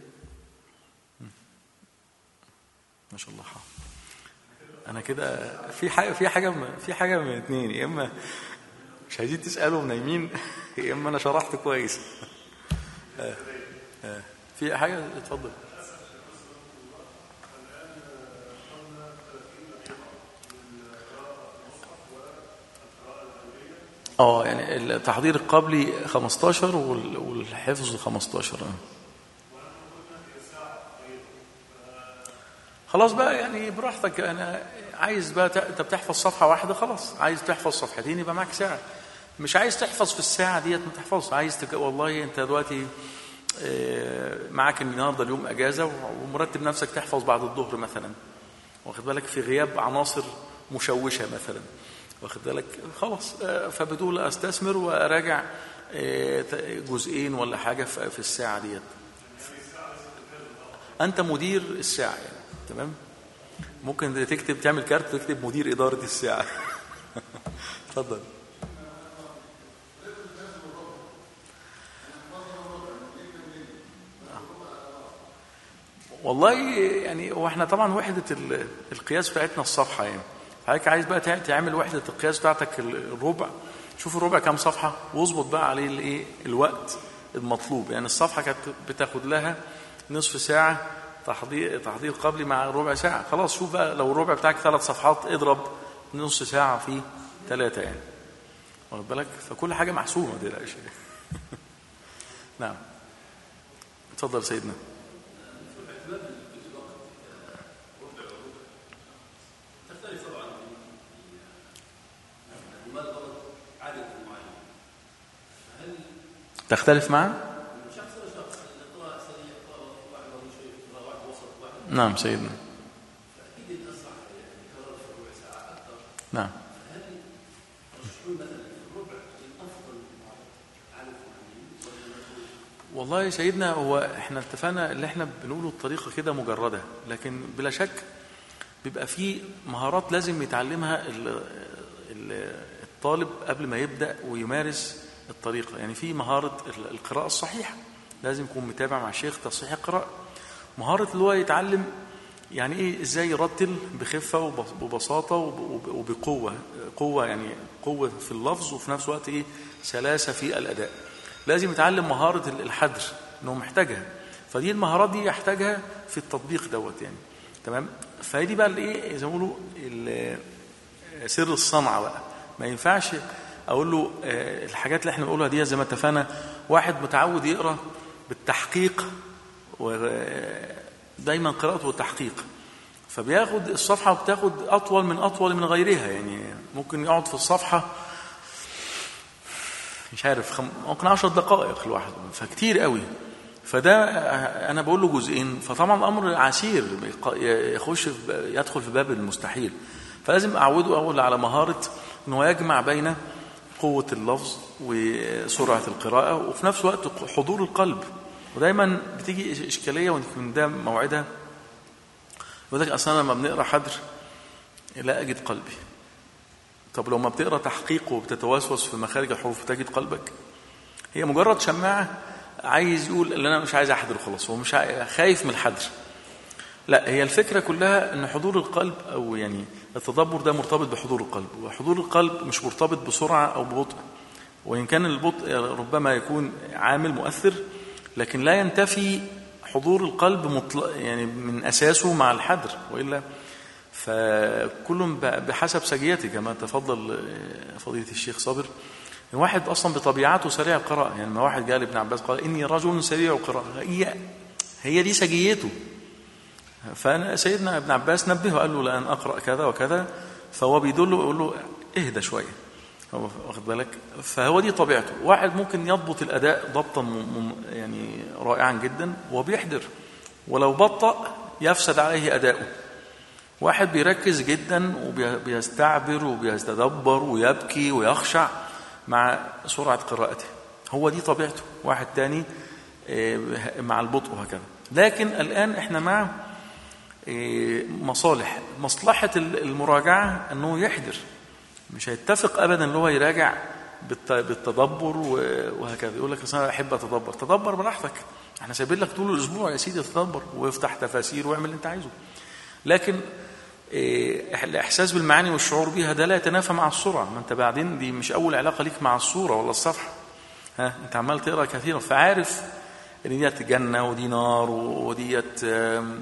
ما شاء الله أنا كده في حاجة في حاجة في حاجة من اثنين يا إما مش عايزين تسألوا نايمين يا إما أنا شرحت كويس آه. آه. في حاجة اتفضل اه يعني التحضير القبلي 15 والحفظ 15 خلاص بقى يعني براحتك انا عايز بقى انت بتحفظ صفحه واحده خلاص عايز تحفظ صفحتين يبقى معاك ساعه مش عايز تحفظ في الساعه ديت ما تحفظش عايز تك... والله انت دلوقتي معاك النهارده اليوم اجازه ومرتب نفسك تحفظ بعد الظهر مثلا واخد بالك في غياب عناصر مشوشه مثلا واخد بالك خلاص فبتقول استثمر واراجع جزئين ولا حاجه في الساعه ديت انت مدير الساعه يعني تمام ممكن تكتب تعمل كارت تكتب مدير اداره الساعه اتفضل والله يعني واحنا طبعا وحده ال- القياس بتاعتنا الصفحه يعني حضرتك عايز بقى تع- تعمل وحده القياس بتاعتك ال- الربع شوف الربع كام صفحه واظبط بقى عليه الايه الوقت المطلوب يعني الصفحه كانت بتاخد لها نصف ساعه تحضير تحضير قبلي مع ربع ساعه خلاص شوف بقى لو الربع بتاعك ثلاث صفحات اضرب نص ساعه في ثلاثه يعني واخد بالك فكل حاجه محسوبه ما تقلقش نعم اتفضل سيدنا تختلف معه نعم سيدنا نعم والله يا سيدنا هو احنا اتفقنا اللي احنا بنقوله الطريقه كده مجرده لكن بلا شك بيبقى في مهارات لازم يتعلمها ال- ال- الطالب قبل ما يبدا ويمارس الطريقه يعني في مهاره ال- القراءه الصحيحه لازم يكون متابع مع شيخ تصحيح القراءه مهاره اللي هو يتعلم يعني ايه ازاي يرتل بخفه وب- وبساطه وب- وب- وبقوه قوه يعني قوه في اللفظ وفي نفس الوقت ايه سلاسه في الاداء لازم يتعلم مهاره ال- الحدر انه محتاجها فدي المهارات دي يحتاجها في التطبيق دوت يعني تمام فهي دي بقى الايه زي ما بيقولوا ال- سر الصنعه بقى ما ينفعش اقول له آه، الحاجات اللي احنا بنقولها دي زي ما اتفقنا واحد متعود يقرا بالتحقيق ودايما قراءته بالتحقيق فبياخد الصفحه بتاخد اطول من اطول من غيرها يعني ممكن يقعد في الصفحه مش عارف خم... ممكن 10 دقائق لوحده فكتير قوي فده انا بقول له جزئين فطبعا الامر عسير يق- يخش في ب- يدخل في باب المستحيل فلازم اعوده اول على مهاره انه يجمع بين قوه اللفظ وسرعه القراءه وفي نفس الوقت حضور القلب ودايما بتيجي اشكاليه ويمكن ده موعدها يقول لك اصل انا لما بنقرا حدر لا اجد قلبي طب لو ما بتقرا تحقيق وبتتوسوس في مخارج الحروف تجد قلبك هي مجرد شماعه عايز يقول اللي انا مش عايز احضر خلاص هو مش عاي- خايف من الحدر لا هي الفكره كلها ان حضور القلب او يعني التدبر ده مرتبط بحضور القلب وحضور القلب مش مرتبط بسرعه او ببطء وان كان البطء ربما يكون عامل مؤثر لكن لا ينتفي حضور القلب مطلق يعني من اساسه مع الحدر والا فكل بحسب سجيته كما تفضل فضيله الشيخ صابر الواحد اصلا بطبيعته سريع القراءه يعني ما واحد قال ابن عباس قال اني رجل سريع القراءه هي هي دي سجيته فانا سيدنا ابن عباس نبهه قال له لان اقرا كذا وكذا فهو بيدله يقول له اهدى شويه هو واخد بالك فهو دي طبيعته واحد ممكن يضبط الاداء ضبطا م- م- يعني رائعا جدا وبيحضر ولو بطأ يفسد عليه اداؤه واحد بيركز جدا وبيستعبر وبيتدبر ويبكي ويخشع مع سرعة قراءته هو دي طبيعته واحد تاني آه، مع البطء وهكذا لكن الآن احنا مع آه، مصالح مصلحة المراجعة أنه يحضر مش هيتفق أبدا أنه هو يراجع بالت- بالتدبر و- وهكذا يقول لك أصل أنا أحب أتدبر تدبر براحتك احنا سايبين لك طول الأسبوع يا سيدي تدبر وافتح تفاسير واعمل اللي أنت عايزه لكن إيه، الإحساس بالمعاني والشعور بيها ده لا يتنافى مع السرعة ما أنت بعدين دي مش أول علاقة ليك مع الصورة ولا الصفحة ها أنت عمال تقرأ كثيرا فعارف إن ديت جنة ودي نار وديت آم،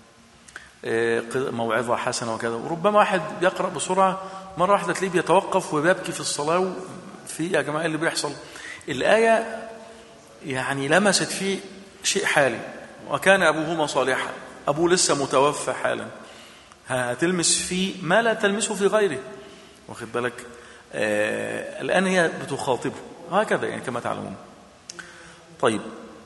آه، ق- موعظة حسنة وكذا وربما واحد بيقرأ بسرعة مرة واحدة تلاقيه بيتوقف وبيبكي في الصلاة في يا جماعة إيه اللي بيحصل الآية يعني لمست فيه شيء حالي وكان أبوهما صالحا أبوه لسه متوفى حالا هتلمس فيه ما لا تلمسه في غيره واخد بالك آه الآن هي بتخاطبه هكذا يعني كما تعلمون طيب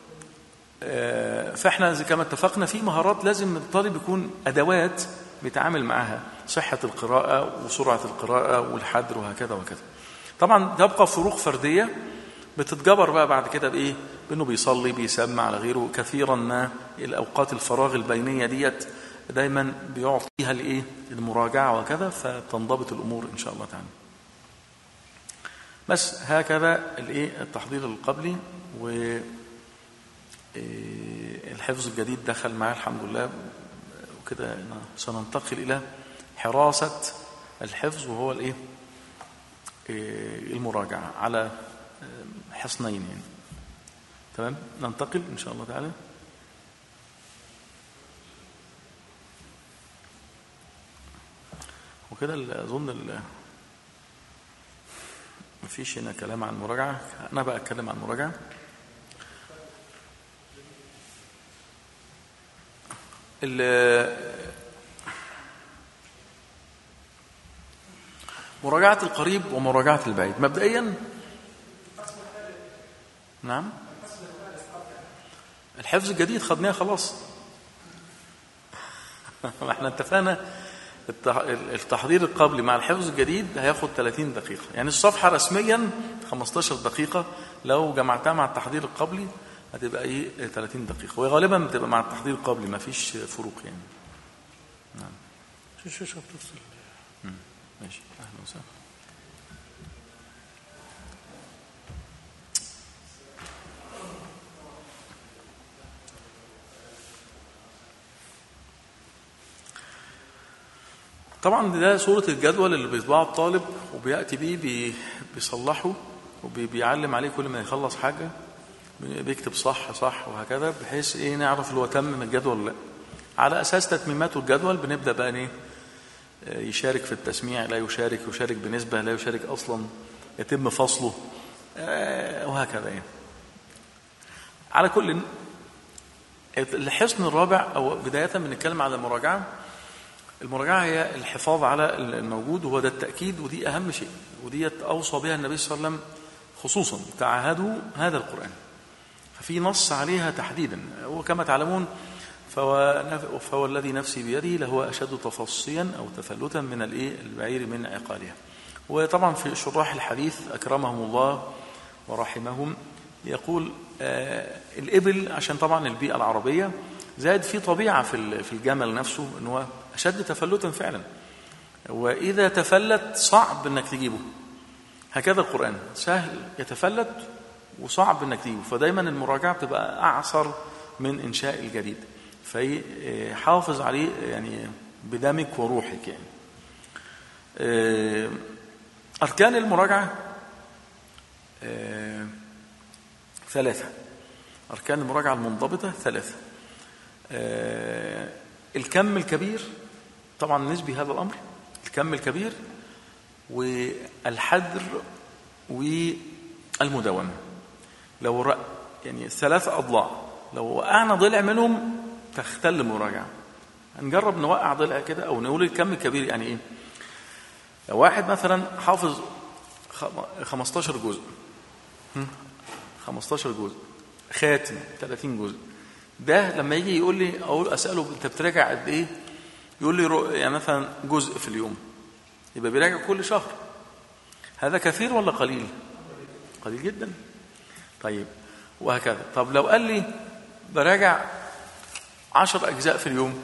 آه فاحنا زي كما اتفقنا في مهارات لازم الطالب يكون أدوات بيتعامل معها صحة القراءة وسرعة القراءة والحدر وهكذا وكذا طبعا تبقى فروق فردية بتتجبر بقى بعد كده بايه بانه بيصلي بيسمع على غيره كثيرا ما الاوقات الفراغ البينيه ديت دايما بيعطيها الايه المراجعه وكذا فتنضبط الامور ان شاء الله تعالى بس هكذا الايه التحضير القبلي و إيه، الحفظ الجديد دخل معاه الحمد لله وكده سننتقل إلى حراسة الحفظ وهو الإيه إيه، المراجعة على حصنين يعني تمام ننتقل إن شاء الله تعالى وكده أظن مفيش هنا كلام عن المراجعة أنا بقى أتكلم عن المراجعة مراجعة القريب ومراجعة البعيد مبدئيا نعم الحفظ الجديد خدناه خلاص احنا اتفقنا التحضير القبلي مع الحفظ الجديد هياخد 30 دقيقة يعني الصفحة رسميا 15 دقيقة لو جمعتها مع التحضير القبلي هتبقى ايه 30 دقيقة وغالبا بتبقى مع التحضير القبلي ما فيش فروق يعني نعم شو شو شو بتفصل ماشي اهلا وسهلا طبعا ده صورة الجدول اللي بيطبعه الطالب وبيأتي بيه بيصلحه وبيعلم عليه كل ما يخلص حاجة بيكتب صح صح وهكذا بحيث ايه نعرف اللي هو تمم الجدول ولا لا على اساس تتميماته الجدول بنبدا بقى ايه يشارك في التسميع لا يشارك يشارك بنسبه لا يشارك اصلا يتم فصله وهكذا يعني على كل الحصن الرابع او بدايه بنتكلم على المراجعه المراجعه هي الحفاظ على الموجود وهو ده التاكيد ودي اهم شيء وديت اوصى بها النبي صلى الله عليه وسلم خصوصا تعاهدوا هذا القران ففي نص عليها تحديدا وكما تعلمون فهو, فهو الذي نفسي بيده لهو أشد تفصيا أو تفلتا من الإيه البعير من عقالها وطبعا في شراح الحديث أكرمهم الله ورحمهم يقول آه الإبل عشان طبعا البيئة العربية زاد في طبيعة في في الجمل نفسه أنه أشد تفلتا فعلا وإذا تفلت صعب أنك تجيبه هكذا القرآن سهل يتفلت وصعب انك تجيبه فدايما المراجعه بتبقى اعصر من انشاء الجديد فحافظ عليه يعني بدمك وروحك يعني اركان المراجعه ثلاثه اركان المراجعه المنضبطه ثلاثه الكم الكبير طبعا نسبي هذا الامر الكم الكبير والحذر والمداومه لو رأ يعني ثلاث أضلاع لو وقعنا ضلع منهم تختل المراجعة هنجرب نوقع ضلع كده أو نقول الكم الكبير يعني إيه لو واحد مثلا حافظ 15 جزء 15 جزء خاتم 30 جزء ده لما يجي يقول لي اقول اساله انت بتراجع قد ايه يقول لي يعني مثلا جزء في اليوم يبقى بيراجع كل شهر هذا كثير ولا قليل قليل جدا طيب وهكذا طب لو قال لي براجع عشر أجزاء في اليوم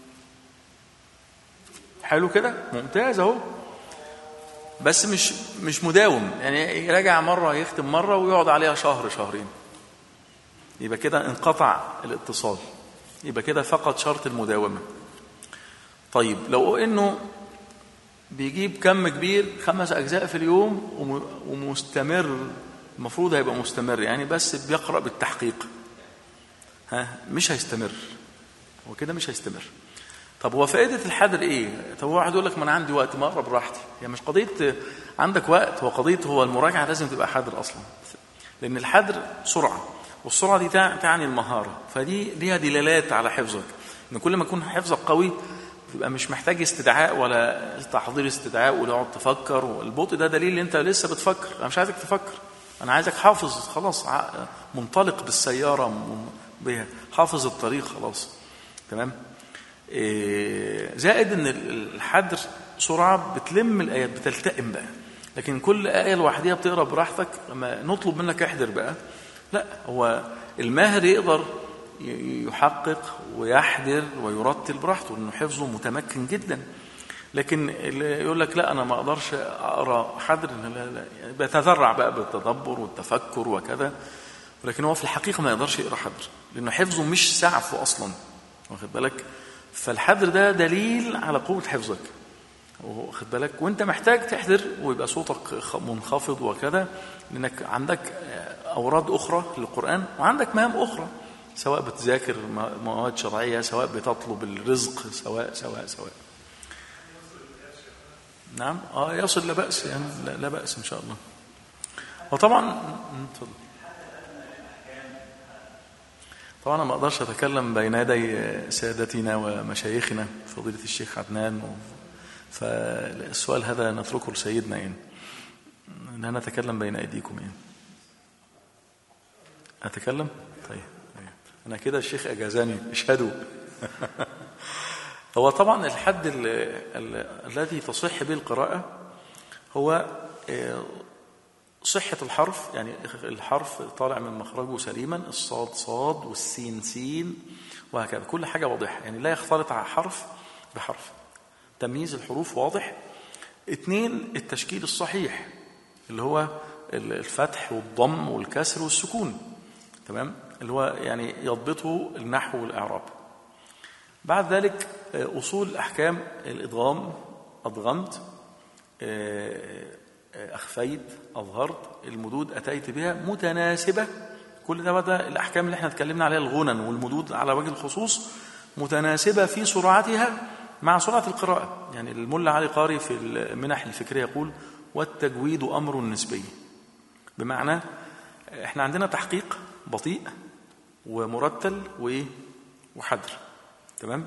حلو كده ممتاز اهو بس مش مش مداوم يعني يراجع مرة يختم مرة ويقعد عليها شهر شهرين يبقى كده انقطع الاتصال يبقى كده فقط شرط المداومة طيب لو انه بيجيب كم كبير خمس أجزاء في اليوم ومستمر المفروض هيبقى مستمر يعني بس بيقرأ بالتحقيق ها مش هيستمر هو كده مش هيستمر طب هو فائدة الحذر ايه؟ طب هو واحد يقول لك ما انا عندي وقت ما اقرا براحتي هي يعني مش قضية عندك وقت هو قضية هو المراجعة لازم تبقى حذر اصلا لان الحذر سرعة والسرعة دي تعني المهارة فدي ليها دلالات على حفظك ان كل ما يكون حفظك قوي تبقى مش محتاج استدعاء ولا تحضير استدعاء وتقعد تفكر والبطء ده دليل ان انت لسه بتفكر انا مش عايزك تفكر انا عايزك حافظ خلاص منطلق بالسياره بها حافظ الطريق خلاص تمام زائد ان الحدر سرعه بتلم الايات بتلتئم بقى لكن كل ايه لوحدها بتقرا براحتك لما نطلب منك احذر بقى لا هو الماهر يقدر يحقق ويحذر ويرتل براحته لانه حفظه متمكن جدا لكن اللي يقول لك لا انا ما اقدرش اقرا حذر لا لا يعني بيتذرع بقى بالتدبر والتفكر وكذا ولكن هو في الحقيقة ما يقدرش يقرأ حدر لأنه حفظه مش سعفه أصلا واخد بالك فالحدر ده دليل على قوة حفظك واخد بالك وانت محتاج تحضر ويبقى صوتك خ- منخفض وكذا لانك عندك آه، اوراد اخرى للقران وعندك مهام اخرى سواء بتذاكر م- مواد شرعيه سواء بتطلب الرزق سواء سواء سواء نعم اه يصل لا باس يعني لا, لا باس ان شاء الله وطبعا م- اتفضل طبعا انا ما اقدرش اتكلم بين يدي سادتنا ومشايخنا فضيله الشيخ عدنان و... فالسؤال هذا نتركه لسيدنا يعني لا نتكلم بين ايديكم يعني اتكلم طيب طيب. انا كده الشيخ اجازاني اشهدوا هو طبعا الحد ال- ال- الذي تصح به القراءه هو آه، صحة الحرف يعني الحرف طالع من مخرجه سليما الصاد صاد والسين سين وهكذا كل حاجة واضحة يعني لا يختلط على حرف بحرف تمييز الحروف واضح اثنين التشكيل الصحيح اللي هو الفتح والضم والكسر والسكون تمام اللي هو يعني يضبطه النحو والإعراب بعد ذلك آه، أصول أحكام الإدغام أضغمت آه، آه، أخفيت أظهرت المدود أتيت بها متناسبة كل ده بقى الأحكام اللي احنا اتكلمنا عليها الغنن والمدود على وجه الخصوص متناسبة في سرعتها مع سرعة القراءة يعني الملا علي قاري في المنح الفكرية يقول والتجويد أمر نسبي بمعنى احنا عندنا تحقيق بطيء ومرتل وايه وحدر تمام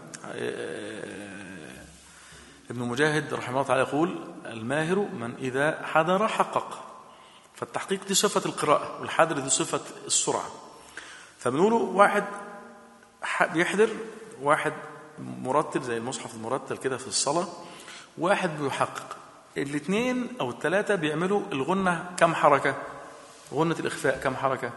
آه، ابن مجاهد رحمه الله تعالى يقول الماهر من اذا حضر حقق فالتحقيق دي صفه القراءه والحدر دي صفه السرعه فبنقوله واحد ح- بيحضر واحد مرتل زي المصحف المرتل كده في الصلاه واحد بيحقق الاثنين او الثلاثه بيعملوا الغنه كم حركه غنه الاخفاء كم حركه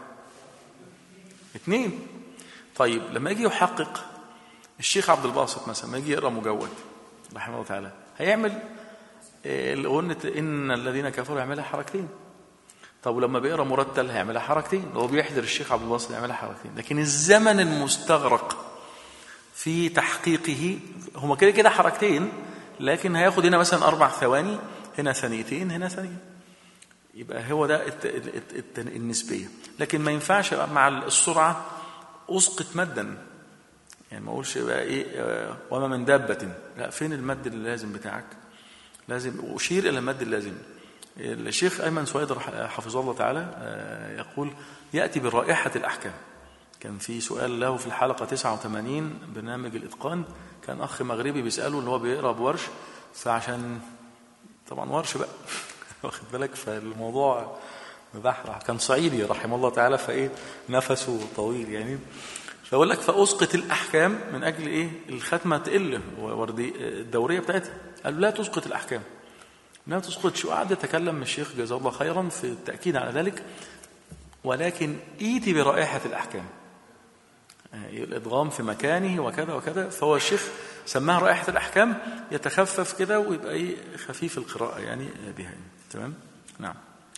اثنين طيب لما يجي يحقق الشيخ عبد الباسط مثلا لما يجي يقرا مجود رحمه الله تعالى هيعمل آه، غنة إن الذين كفروا يعملها حركتين طب ولما بيقرا مرتل هيعملها حركتين لو بيحضر الشيخ عبد الباسط يعملها حركتين لكن الزمن المستغرق في تحقيقه هما كده كده حركتين لكن هياخد هنا مثلا أربع ثواني هنا ثانيتين هنا ثانية يبقى هو ده الت... الت... الت... النسبية لكن ما ينفعش مع السرعة أسقط مدا يعني ما اقولش بقى ايه آه، وما من دابة لا فين المد اللازم بتاعك لازم أشير إلى المد اللازم الشيخ أيمن سويد رح- حفظه الله تعالى آه، يقول يأتي برائحة الأحكام كان في سؤال له في الحلقة 89 برنامج الإتقان كان أخ مغربي بيسأله اللي هو بيقرأ بورش فعشان طبعا ورش بقى واخد بالك فالموضوع مبحرح كان صعيدي رحمه الله تعالى فايه نفسه طويل يعني فأقول لك فأسقط الأحكام من أجل إيه الختمة تقل وردي الدورية بتاعتها قال له لا تسقط الأحكام لا تسقطش وقعد يتكلم الشيخ جزاه الله خيرا في التأكيد على ذلك ولكن ايتي برائحة الأحكام يعني الإدغام في مكانه وكذا وكذا فهو الشيخ سماها رائحة الأحكام يتخفف كده ويبقى إيه خفيف القراءة يعني بها يعني. تمام نعم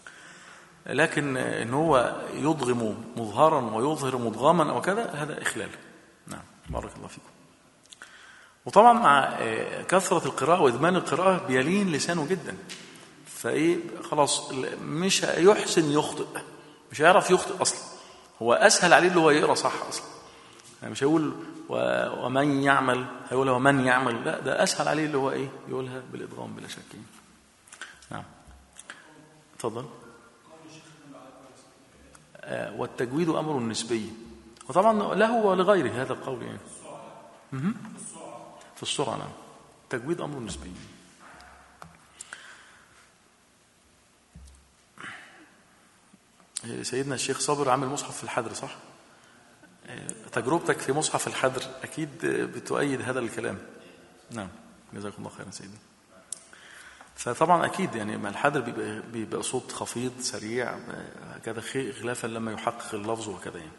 لكن ان هو يضغم مظهرا ويظهر مضغما او كذا هذا اخلال نعم بارك الله فيكم وطبعا مع آه، كثرة القراءة وإدمان القراءة بيلين لسانه جدا فإيه خلاص مش هيحسن يخطئ مش هيعرف يخطئ أصلا هو أسهل عليه اللي هو يقرأ صح أصلا يعني مش هيقول و- ومن يعمل هيقول ومن يعمل لا ده أسهل عليه اللي هو إيه يقولها بالإدغام بلا شك يعني. نعم اتفضل آه، والتجويد أمر نسبي وطبعا له ولغيره هذا القول يعني مهم. في السرعة نعم التجويد أمر نسبي سيدنا الشيخ صابر عامل مصحف في الحدر صح؟ آه، تجربتك في مصحف الحدر أكيد بتؤيد هذا الكلام نعم جزاكم الله خيرا سيدي فطبعا اكيد يعني مع الحدر بيبقى, بيبقى صوت خفيض سريع آه، كذا خي- خلافا لما يحقق اللفظ وكذا يعني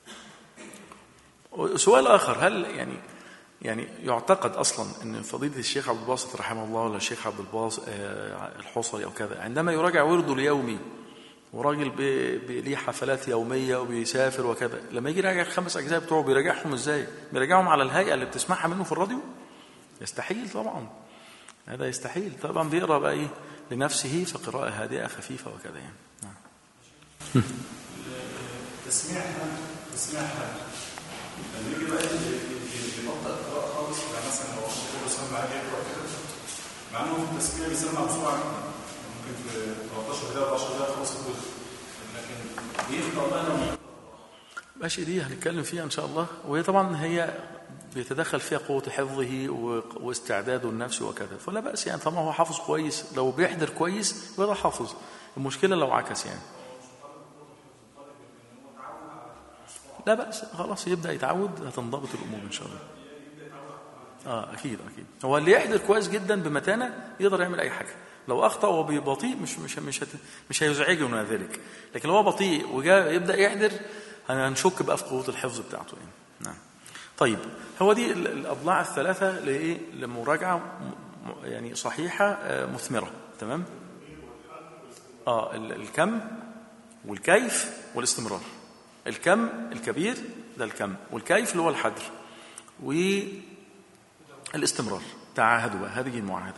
سؤال اخر هل يعني يعني يعتقد اصلا ان فضيله الشيخ عبد الباسط رحمه الله ولا الشيخ عبد الباسط آه، الحصري او كذا عندما يراجع ورده اليومي وراجل بي- بي- ليه حفلات يوميه وبيسافر وكذا لما يجي يراجع الخمس اجزاء بتوعه بيراجعهم ازاي؟ بيراجعهم على الهيئه اللي بتسمعها منه في الراديو؟ يستحيل طبعا هذا يستحيل طبعا بيقرا بقى ايه لنفسه فقراءه هادئه خفيفه وكذا يعني نعم. تسميع حد تسميع حد لما يجي بقى يبطأ القراءة خالص يعني مثلا لو واحد كده سمع عليه يقرأ كده مع انه في التسميع بيسمع بسرعة جدا ممكن في 13 دقيقة 10 دقيقة خلاص الجزء لكن بيقرأ بقى لما ماشي دي هنتكلم فيها ان شاء الله وهي طبعا هي بيتدخل فيها قوة حفظه و- واستعداده النفسي وكذا فلا بأس يعني طالما هو حافظ كويس لو بيحضر كويس يبقى ده حافظ المشكلة لو عكس يعني لا بأس خلاص يبدأ يتعود هتنضبط الأمور إن شاء الله اه اكيد اكيد هو اللي يحضر كويس جدا بمتانه يقدر يعمل اي حاجه لو اخطا وهو بطيء مش مش مش هت- مش هيزعجنا ذلك لكن لو هو بطيء وجاء يبدا يحضر هنشك بقى في قوه الحفظ بتاعته يعني نعم طيب هو دي ال- الاضلاع الثلاثه لايه لمراجعه م- م- يعني صحيحه آه، مثمره تمام اه ال- الكم والكيف والاستمرار الكم الكبير ده الكم والكيف اللي هو الحدر والاستمرار تعاهدوا بقى هذه المعاهده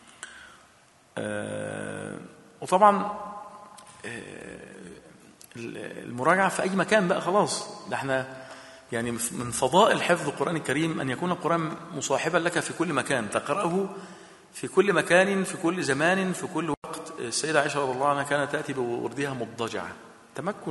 آه وطبعا آه المراجعه في اي مكان بقى خلاص ده احنا يعني من فضائل حفظ القران الكريم ان يكون القران مصاحبا لك في كل مكان تقراه في كل مكان في كل زمان في كل وقت السيده عائشه رضي الله عنها كانت تاتي بوردها مضجعه تمكن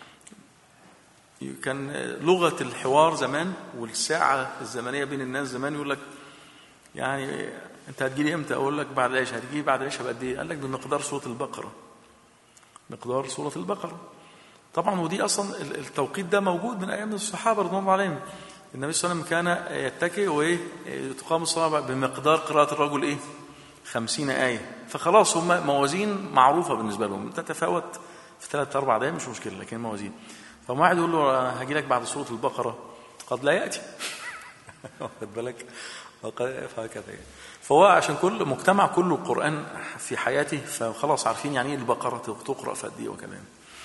كان لغه الحوار زمان والساعه الزمنيه بين الناس زمان يقول لك يعني انت هتجيلي امتى اقول لك بعد العشاء هتجيلي بعد العشاء بقد ايه قال لك بمقدار سوره البقره مقدار سوره البقره طبعا ودي اصلا التوقيت ده موجود من ايام الصحابه رضوان الله عليهم النبي صلى الله عليه وسلم كان يتكئ وايه تقام الصلاه بمقدار قراءه الرجل ايه خمسين آية فخلاص هم موازين معروفة بالنسبة لهم تتفاوت في ثلاث أربع دقايق مش مشكلة لكن موازين فما واحد يقول له هاجي لك بعد سورة البقرة قد لا يأتي واخد بالك فهكذا يعني. فهو عشان كل مجتمع كله القرآن في حياته فخلاص عارفين يعني ايه البقرة تقرأ في قد ايه وكمان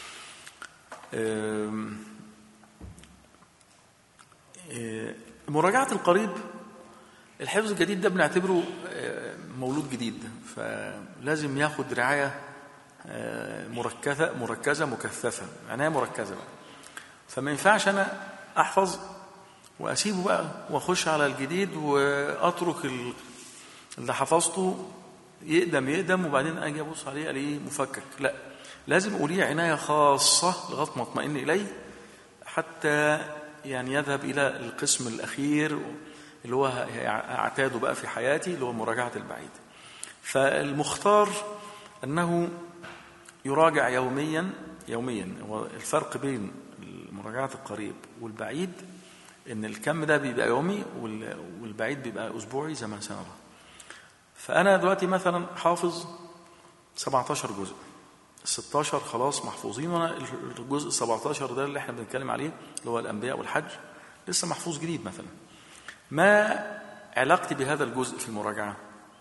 مراجعة القريب الحفظ الجديد ده بنعتبره مولود جديد فلازم ياخد رعاية مركزة مركزة مكثفة عناية مركزة بقى فما ينفعش أنا أحفظ وأسيبه بقى وأخش على الجديد وأترك اللي حفظته يقدم يقدم وبعدين أجي أبص عليه ألاقيه مفكك لا لازم أوليه عناية خاصة لغاية ما أطمئن إليه حتى يعني يذهب إلى القسم الأخير اللي هو اعتاده بقى في حياتي اللي هو مراجعة البعيد فالمختار أنه يراجع يوميا يوميا هو الفرق بين مراجعة القريب والبعيد ان الكم ده بيبقى يومي والبعيد بيبقى اسبوعي زي ما سنرى فانا دلوقتي مثلا حافظ 17 جزء ال 16 خلاص محفوظين وانا الجزء ال 17 ده اللي احنا بنتكلم عليه اللي هو الانبياء والحج لسه محفوظ جديد مثلا ما علاقتي بهذا الجزء في المراجعه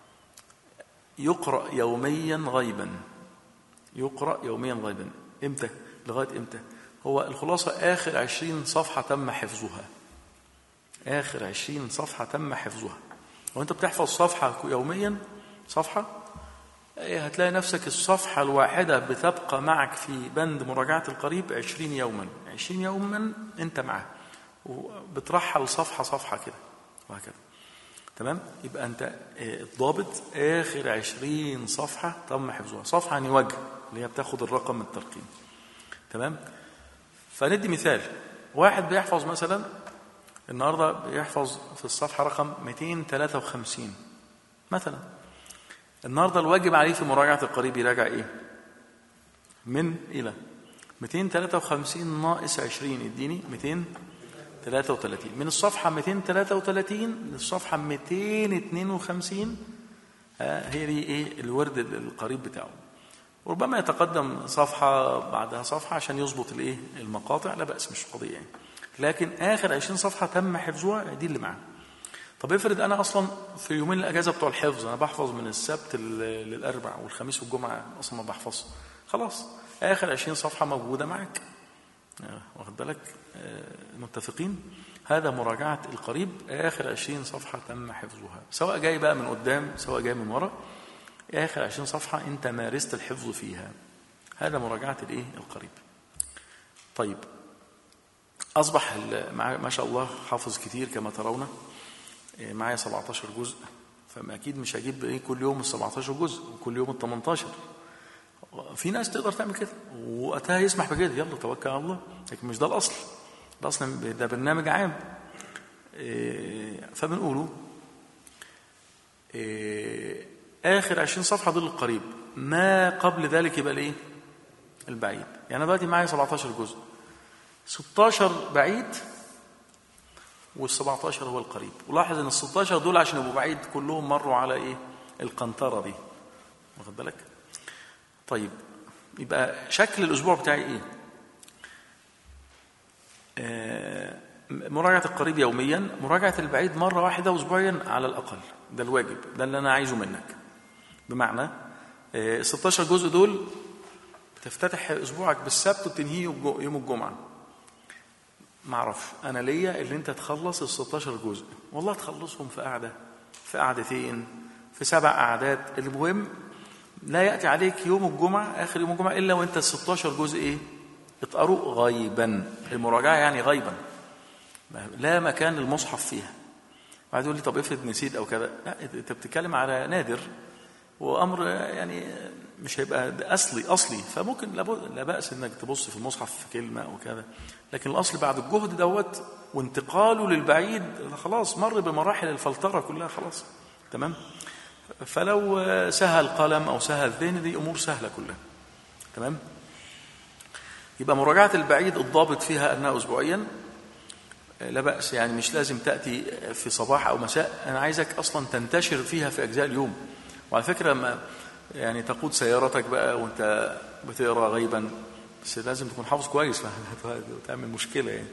يقرا يوميا غيبا يقرا يوميا غيبا امتى لغايه امتى هو الخلاصه اخر عشرين صفحه تم حفظها آخر عشرين صفحة تم حفظها وأنت بتحفظ صفحة يوميا صفحة هتلاقي نفسك الصفحة الواحدة بتبقى معك في بند مراجعة القريب عشرين يوما عشرين يوما أنت معه وبترحل صفحة صفحة كده وهكذا تمام يبقى أنت الضابط آخر عشرين صفحة تم حفظها صفحة يعني وجه اللي هي بتاخد الرقم من الترقيم تمام فندي مثال واحد بيحفظ مثلا النهارده بيحفظ في الصفحه رقم 253 مثلا النهارده الواجب عليه في مراجعه القريب يراجع ايه؟ من الى 253 ناقص 20 يديني 233 من الصفحه 233 للصفحه 252 هي دي ايه الورد القريب بتاعه ربما يتقدم صفحه بعدها صفحه عشان يظبط الايه المقاطع لا باس مش قضيه يعني لكن اخر 20 صفحه تم حفظها دي اللي معاها طب افرض انا اصلا في يومين الاجازه بتوع الحفظ انا بحفظ من السبت للاربع والخميس والجمعه اصلا ما بحفظش خلاص آخر 20 صفحة موجودة معك آه، واخد بالك آه، متفقين هذا مراجعة القريب آخر 20 صفحة تم حفظها سواء جاي بقى من قدام سواء جاي من ورا آخر 20 صفحة أنت مارست الحفظ فيها هذا مراجعة الإيه القريب طيب أصبح ال- مع- ما شاء الله حافظ كتير كما ترون إيه، معايا 17 جزء فما أكيد مش هجيب إيه كل يوم ال 17 جزء وكل يوم ال 18 في ناس تقدر تعمل كده وقتها يسمح بكده يلا توكل على الله لكن مش ده الأصل الأصل ده برنامج عام إيه، فبنقوله إيه، آخر 20 صفحة دول القريب ما قبل ذلك يبقى الإيه؟ البعيد يعني أنا دلوقتي معايا 17 جزء 16 بعيد وال 17 هو القريب ولاحظ ان ال 16 دول عشان يبقوا بعيد كلهم مروا على ايه القنطره دي واخد بالك طيب يبقى شكل الاسبوع بتاعي ايه آه، مراجعه القريب يوميا مراجعه البعيد مره واحده اسبوعيا على الاقل ده الواجب ده اللي انا عايزه منك بمعنى آه، ال 16 جزء دول تفتتح اسبوعك بالسبت وتنهيه يوم يوم الجمعه ما اعرفش انا ليا اللي انت تخلص ال 16 جزء والله تخلصهم في قعده في قعدتين في سبع قعدات المهم لا ياتي عليك يوم الجمعه اخر يوم الجمعه الا وانت ال 16 جزء ايه اتقروا غيبا المراجعه يعني غيبا لا مكان للمصحف فيها بعد يقول لي طب افرض نسيت او كذا لا انت بتتكلم على نادر وامر يعني مش هيبقى ده اصلي اصلي فممكن لابد- لا باس انك تبص في المصحف في كلمه او كذا لكن الاصل بعد الجهد دوت وانتقاله للبعيد خلاص مر بمراحل الفلتره كلها خلاص تمام فلو سهى القلم او سهى الذهن دي امور سهله كلها تمام يبقى مراجعه البعيد الضابط فيها انها اسبوعيا لا بأس يعني مش لازم تأتي في صباح أو مساء أنا عايزك أصلا تنتشر فيها في أجزاء اليوم وعلى فكرة ما يعني تقود سيارتك بقى وأنت بتقرأ غيبا بس لازم تكون حافظ كويس وتعمل مشكلة يعني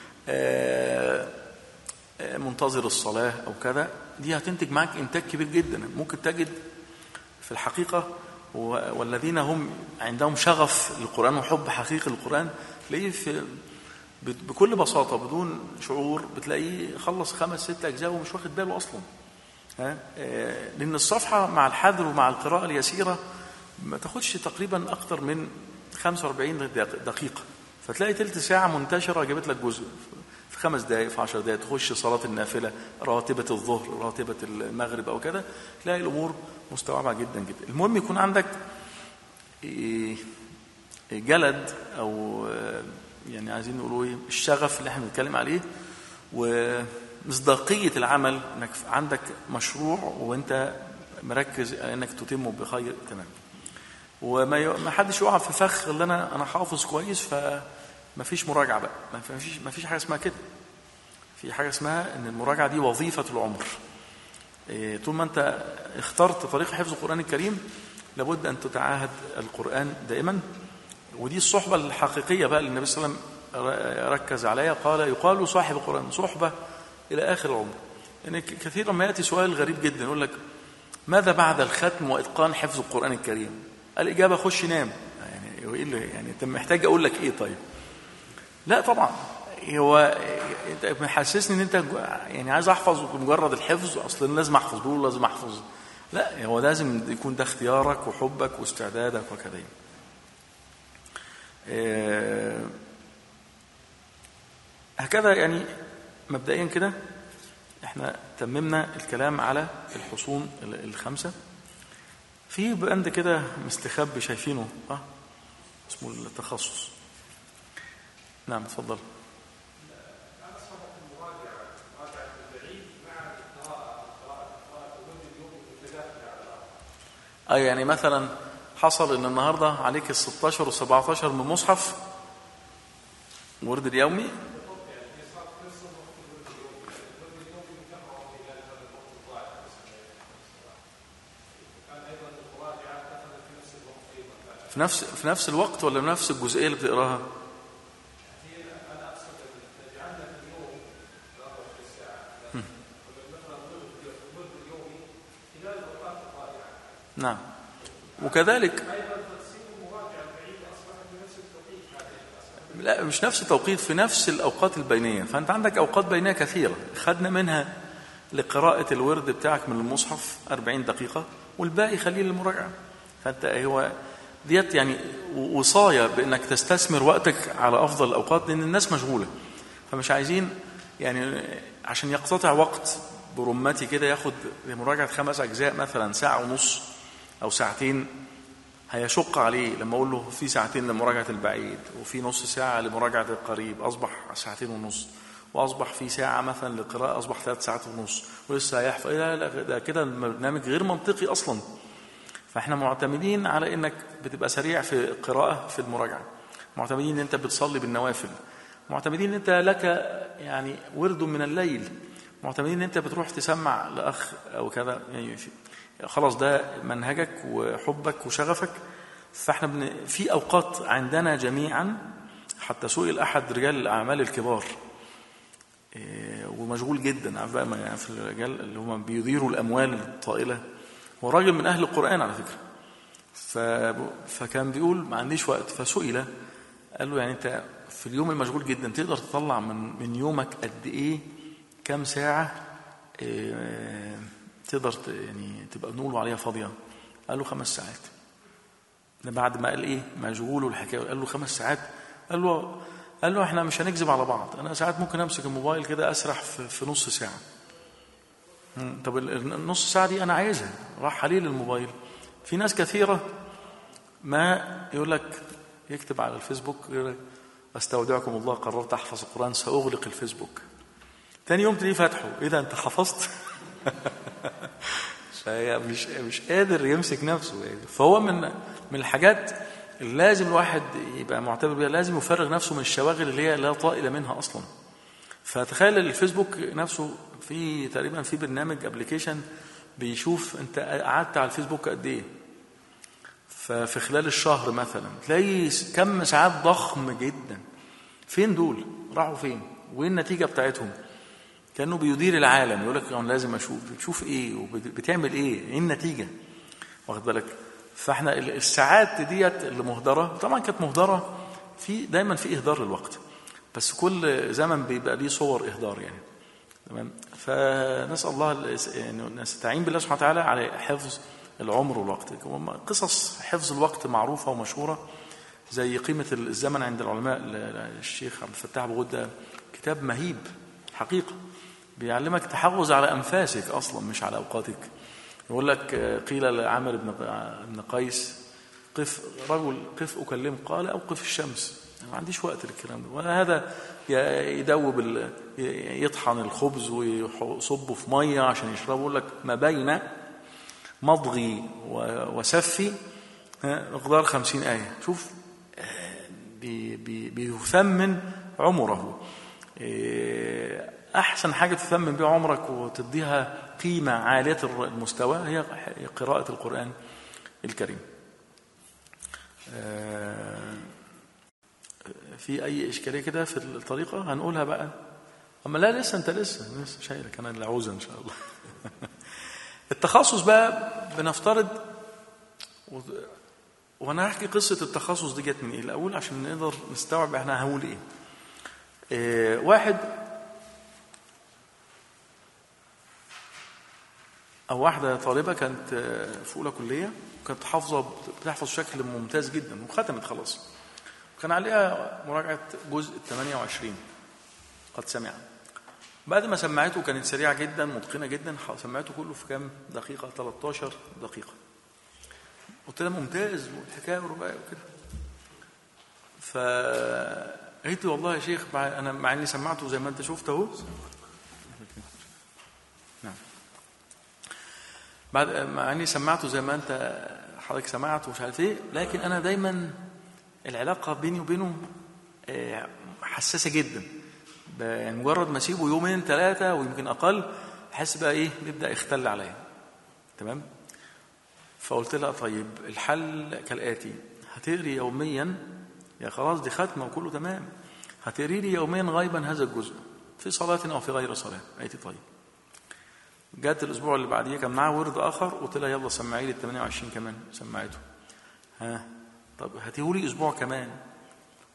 آه، آه، منتظر الصلاة أو كذا دي هتنتج معك إنتاج كبير جدا ممكن تجد في الحقيقة و- والذين هم عندهم شغف للقرآن وحب حقيقي للقرآن تلاقيه في ب- بكل بساطة بدون شعور بتلاقيه خلص خمس ست أجزاء ومش واخد باله أصلا ها؟ آه، لأن الصفحة مع الحذر ومع القراءة اليسيرة ما تاخدش تقريبا أكتر من 45 دق- دقيقة فتلاقي تلت ساعة منتشرة جابت لك جزء في خمس دقائق في عشر دقائق تخش صلاة النافلة راتبة الظهر راتبة المغرب أو كذا تلاقي الأمور مستوعبة جدا جدا المهم يكون عندك إيه، جلد او آه، يعني عايزين نقولوا ايه الشغف اللي احنا بنتكلم عليه ومصداقيه العمل انك عندك مشروع وانت مركز انك تتمه بخير تمام وما ي... ما حدش يقع في فخ اللي انا انا حافظ كويس فما فيش مراجعه بقى ما فيش ما فيش حاجه اسمها كده في حاجه اسمها ان المراجعه دي وظيفه العمر إيه، طول ما انت اخترت طريق حفظ القرآن الكريم لابد أن تتعاهد القرآن دائما ودي الصحبة الحقيقية بقى اللي النبي صلى الله عليه وسلم ر- ركز عليها قال يقال صاحب القرآن صحبة إلى آخر العمر يعني ك- كثيرا ما يأتي سؤال غريب جدا يقول لك ماذا بعد الختم وإتقان حفظ القرآن الكريم الإجابة خش نام يعني هو إيه اللي- يعني أنت محتاج أقول لك إيه طيب لا طبعا هو انت محسسني ان انت جو- يعني عايز احفظ بمجرد الحفظ اصلا لازم احفظ بقول لازم احفظ لا هو لازم يكون ده اختيارك وحبك واستعدادك وكذا يعني. آه، هكذا يعني مبدئيا كده احنا تممنا الكلام على الحصون ال- الخمسه في بند كده مستخبي شايفينه اه اسمه التخصص نعم اتفضل أي يعني مثلا حصل ان النهارده عليك ال 16 وال 17 من مصحف ورد اليومي في نفس في نفس الوقت ولا نفس الجزئيه اللي بتقراها؟ نعم وكذلك لا مش نفس التوقيت في نفس الأوقات البينية فأنت عندك أوقات بينية كثيرة خدنا منها لقراءة الورد بتاعك من المصحف 40 دقيقة والباقي خليه للمراجعة فأنت هو ديت يعني وصاية بأنك تستثمر وقتك على أفضل الأوقات لأن الناس مشغولة فمش عايزين يعني عشان يقتطع وقت برمتي كده ياخد لمراجعة خمس أجزاء مثلا ساعة ونص أو ساعتين هيشق عليه لما أقول له في ساعتين لمراجعة البعيد وفي نص ساعة لمراجعة القريب أصبح ساعتين ونص وأصبح في ساعة مثلا للقراءة أصبح ثلاث ساعات ونص ولسه هيحفظ لا لا ده كده البرنامج غير منطقي أصلا فاحنا معتمدين على انك بتبقى سريع في القراءة في المراجعة معتمدين ان انت بتصلي بالنوافل معتمدين ان انت لك يعني ورد من الليل معتمدين ان انت بتروح تسمع لاخ او كذا يعني خلاص ده منهجك وحبك وشغفك فاحنا بن في اوقات عندنا جميعا حتى سئل احد رجال الاعمال الكبار ومشغول جدا عارف بقى يعني في الرجال اللي هم بيديروا الاموال الطائله هو راجل من اهل القران على فكره ف... فكان بيقول ما عنديش وقت فسئل قال له يعني انت في اليوم المشغول جدا تقدر تطلع من من يومك قد ايه كام ساعه إيه تقدر يعني تبقى نقول عليها فاضيه قال له خمس ساعات ده بعد ما قال ايه مشغول والحكايه قال له خمس ساعات قال له قال له احنا مش هنكذب على بعض انا ساعات ممكن امسك الموبايل كده اسرح في, في نص ساعه طب النص ساعه دي انا عايزها راح عليه للموبايل في ناس كثيره ما يقول لك يكتب على الفيسبوك يقول لك استودعكم الله قررت احفظ القران ساغلق الفيسبوك تاني يوم تلاقيه فاتحه ايه ده انت حفظت فهي مش مش قادر يمسك نفسه يعني فهو من من الحاجات اللي لازم الواحد يبقى معتبر بيها لازم يفرغ نفسه من الشواغل اللي هي لا طائله منها اصلا فتخيل الفيسبوك نفسه في تقريبا في برنامج ابلكيشن بيشوف انت قعدت على الفيسبوك قد ايه ففي خلال الشهر مثلا تلاقي كم ساعات ضخم جدا فين دول راحوا فين وايه النتيجه بتاعتهم كانه بيدير العالم يقول لك انا لازم اشوف بتشوف ايه وبتعمل ايه ايه النتيجه واخد بالك فاحنا الساعات ديت اللي مهدره طبعا كانت مهدره في دايما في اهدار للوقت بس كل زمن بيبقى ليه صور اهدار يعني تمام فنسال الله يعني نستعين بالله سبحانه وتعالى على حفظ العمر والوقت قصص حفظ الوقت معروفه ومشهوره زي قيمه الزمن عند العلماء الشيخ عبد الفتاح بغدة كتاب مهيب حقيقه بيعلمك تحافظ على انفاسك اصلا مش على اوقاتك يقول لك قيل لعامر بن بن قيس قف رجل قف اكلمه قال اوقف الشمس أنا ما عنديش وقت للكلام ده ولا هذا يدوب يطحن الخبز ويصبه في ميه عشان يشربه يقول لك ما بين مضغي وسفي مقدار خمسين آية شوف بي بي بيثمن عمره أحسن حاجة تثمن بيها عمرك وتديها قيمة عالية المستوى هي قراءة القرآن الكريم في أي إشكالية كده في الطريقة هنقولها بقى أما لا لسه أنت لسه لسه شايلك أنا اللي عاوزها إن شاء الله التخصص بقى بنفترض و... وانا هحكي قصه التخصص دي جت من ايه الاول عشان نقدر نستوعب احنا هنقول ايه, إيه واحد او واحده طالبه كانت في اولى كليه وكانت حافظه بتحفظ بشكل ممتاز جدا وختمت خلاص وكان عليها مراجعه جزء 28 قد سمع بعد ما سمعته كانت سريعة جدا متقنة جدا سمعته كله في كام دقيقة 13 دقيقة قلت لها ممتاز والحكاية ورباية وكده فقالت لي والله يا شيخ مع انا مع اني سمعته زي ما انت شفت اهو نعم بعد مع اني سمعته زي ما انت حضرتك سمعت ومش عارف ايه لكن انا دايما العلاقه بيني وبينه حساسه جدا يعني مجرد ما اسيبه يومين ثلاثه ويمكن اقل احس بقى ايه بيبدا يختل عليا تمام فقلت لها طيب الحل كالاتي هتقري يوميا يا خلاص دي ختمه وكله تمام هتقري لي يوميا غيبا هذا الجزء في صلاه او في غير صلاه قالت طيب جت الاسبوع اللي بعديه كان معاه ورد اخر قلت لها يلا سمعي لي ال 28 كمان سمعته ها طب هاتيهولي اسبوع كمان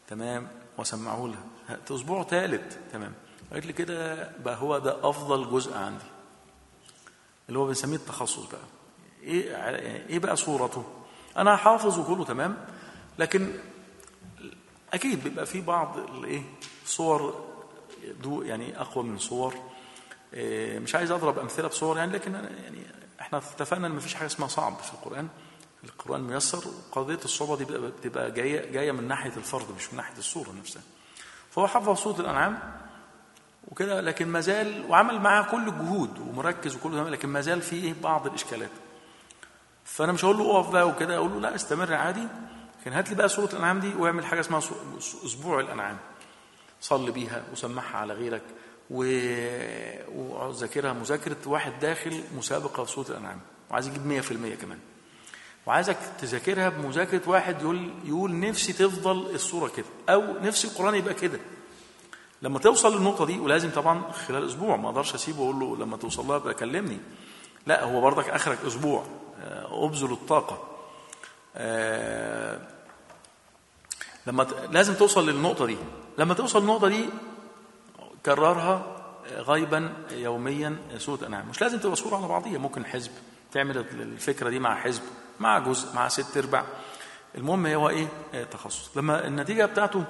تمام واسمعه لها ه- اسبوع ثالث تمام قالت لي كده بقى هو ده افضل جزء عندي اللي هو بنسميه التخصص بقى ايه ع- ايه بقى صورته انا حافظ وكله تمام لكن اكيد بيبقى في بعض الايه صور دو يعني اقوى من صور إيه، مش عايز اضرب امثله بصور يعني لكن أنا يعني احنا اتفقنا ان مفيش حاجه اسمها صعب في القران القران ميسر وقضيه الصعوبه دي بتبقى- بتبقى جايه جايه من ناحيه الفرد مش من ناحيه الصوره نفسها فهو حفظ سوره الانعام وكده لكن ما زال وعمل معاه كل الجهود ومركز وكله تمام لكن ما زال فيه بعض الاشكالات فانا مش هقول له اقف بقى وكده اقول له لا استمر عادي لكن هات لي بقى سوره الانعام دي واعمل حاجه اسمها سو- اسبوع الانعام صلي بيها وسمعها على غيرك و... وذاكرها مذاكره واحد داخل مسابقه في سوره الانعام وعايز يجيب 100% كمان وعايزك تذاكرها بمذاكره واحد يقول يقول نفسي تفضل الصوره كده او نفسي القران يبقى كده لما توصل للنقطه دي ولازم طبعا خلال اسبوع ما اقدرش اسيبه واقول له لما توصل لها بقى كلمني لا هو برضك اخرك اسبوع آه، ابذل الطاقه آه، لما ت... لازم توصل للنقطه دي لما توصل للنقطه دي كررها غيبا يوميا سوره انعام مش لازم تبقى صوره على بعضيها ممكن حزب تعمل الفكره دي مع حزب مع جزء مع ست ارباع المهم هو ايه آه، تخصص لما النتيجه بتاعته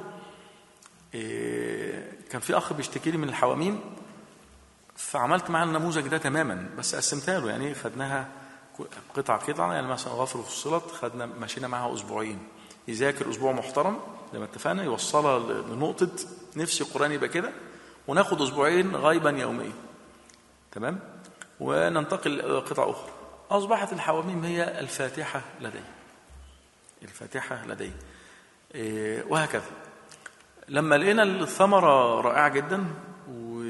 إيه، كان في اخ بيشتكي لي من الحواميم فعملت معاه النموذج ده تماما بس قسمتها له يعني خدناها قطع قطعه يعني مثلا غفر فصلت خدنا مشينا معاها اسبوعين يذاكر اسبوع محترم زي ما اتفقنا يوصلها لنقطه نفسي القران يبقى كده وناخد اسبوعين غيبا يوميا تمام وننتقل قطع اخرى اصبحت الحواميم هي الفاتحه لدي الفاتحه لدي إيه، وهكذا لما لقينا الثمرة رائعة جدا و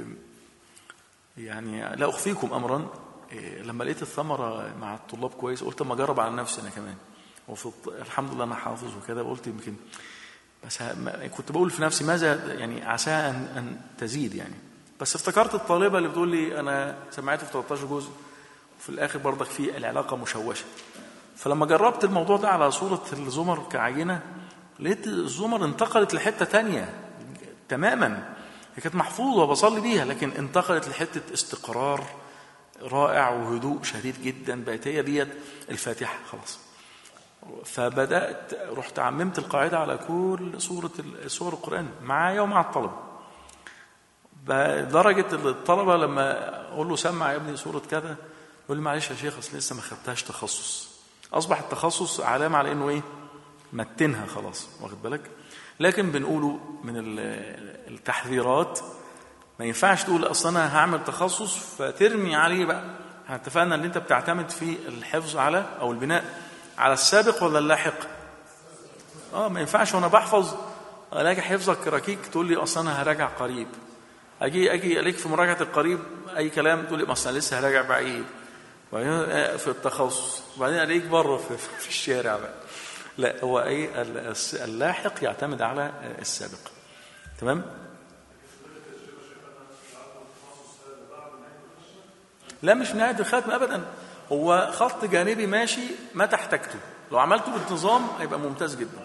يعني لا أخفيكم أمرا إيه، لما لقيت الثمرة مع الطلاب كويس قلت ما أجرب على نفسي أنا كمان وفي الط- الحمد لله أنا حافظ وكده قلت يمكن بس ه- ما- كنت بقول في نفسي ماذا يعني عسى أن, أن تزيد يعني بس افتكرت الطالبة اللي بتقول لي أنا سمعته في 13 جزء وفي الآخر برضك في العلاقة مشوشة فلما جربت الموضوع ده على صورة الزمر كعينة لقيت الزمر انتقلت لحتة تانية تماما هي كانت محفوظة بصلي بيها لكن انتقلت لحتة استقرار رائع وهدوء شديد جدا بقت هي ديت الفاتحة خلاص فبدأت رحت عممت القاعدة على كل سورة ال- سور القرآن معايا ومع الطلبة بدرجة الطلبة لما أقول له سمع يا ابني سورة كذا يقول لي معلش يا شيخ أصل لسه ما خدتهاش تخصص أصبح التخصص علامة على إنه إيه متنها خلاص واخد بالك لكن بنقوله من ال- التحذيرات ما ينفعش تقول اصل انا هعمل تخصص فترمي عليه بقى احنا اتفقنا ان انت بتعتمد في الحفظ على او البناء على السابق ولا اللاحق اه ما ينفعش وانا بحفظ الاقي حفظك ركيك تقول لي اصل انا هراجع قريب اجي اجي عليك في مراجعه القريب اي كلام تقول لي ما اصل أنا لسه هراجع بعيد وبعدين آه، في التخصص وبعدين عليك بره في, في الشارع بقى لا هو ايه ال- الس- اللاحق يعتمد على آه، السابق تمام لا مش نهايه الختم ابدا هو خط جانبي ماشي متى احتجته لو عملته بانتظام هيبقى ممتاز جدا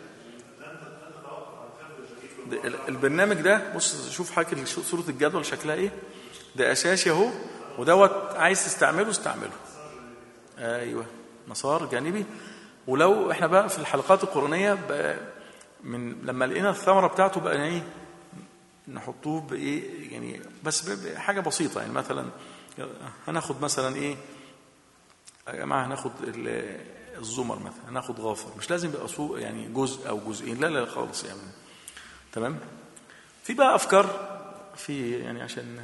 ده- ال- البرنامج ده بص شوف حاجه صوره الجدول شكلها ايه ده اساسي اهو ودوت عايز تستعمله استعمله ايوه مسار جانبي ولو احنا بقى في الحلقات القرآنية بقى من لما لقينا الثمرة بتاعته بقى ايه نحطوه بايه يعني بس ب- بحاجة بسيطة يعني مثلا هناخد مثلا ايه يا جماعة هناخد ال- الزمر مثلا هناخد غافر مش لازم يبقى سوق يعني جزء او جزئين لا لا خالص يعني تمام في بقى افكار في يعني عشان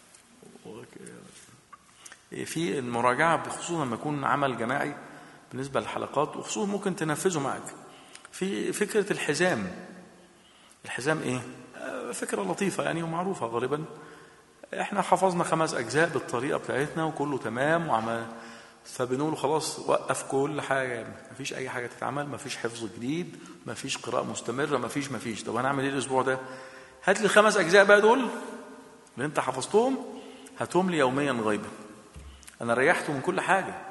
في المراجعة خصوصا لما يكون عمل جماعي بالنسبة للحلقات وخصوصا ممكن تنفذه معك في فكرة الحزام الحزام ايه آه، فكرة لطيفة يعني ومعروفة غالبا احنا حفظنا خمس اجزاء بالطريقة بتاعتنا وكله تمام وعمل فبنقول خلاص وقف كل حاجة مفيش اي حاجة تتعمل مفيش حفظ جديد مفيش قراءة مستمرة مفيش مفيش طب انا اعمل ايه الاسبوع ده هات لي الخمس اجزاء بقى دول اللي انت حفظتهم هاتهم لي يوميا غيبا انا ريحته من كل حاجه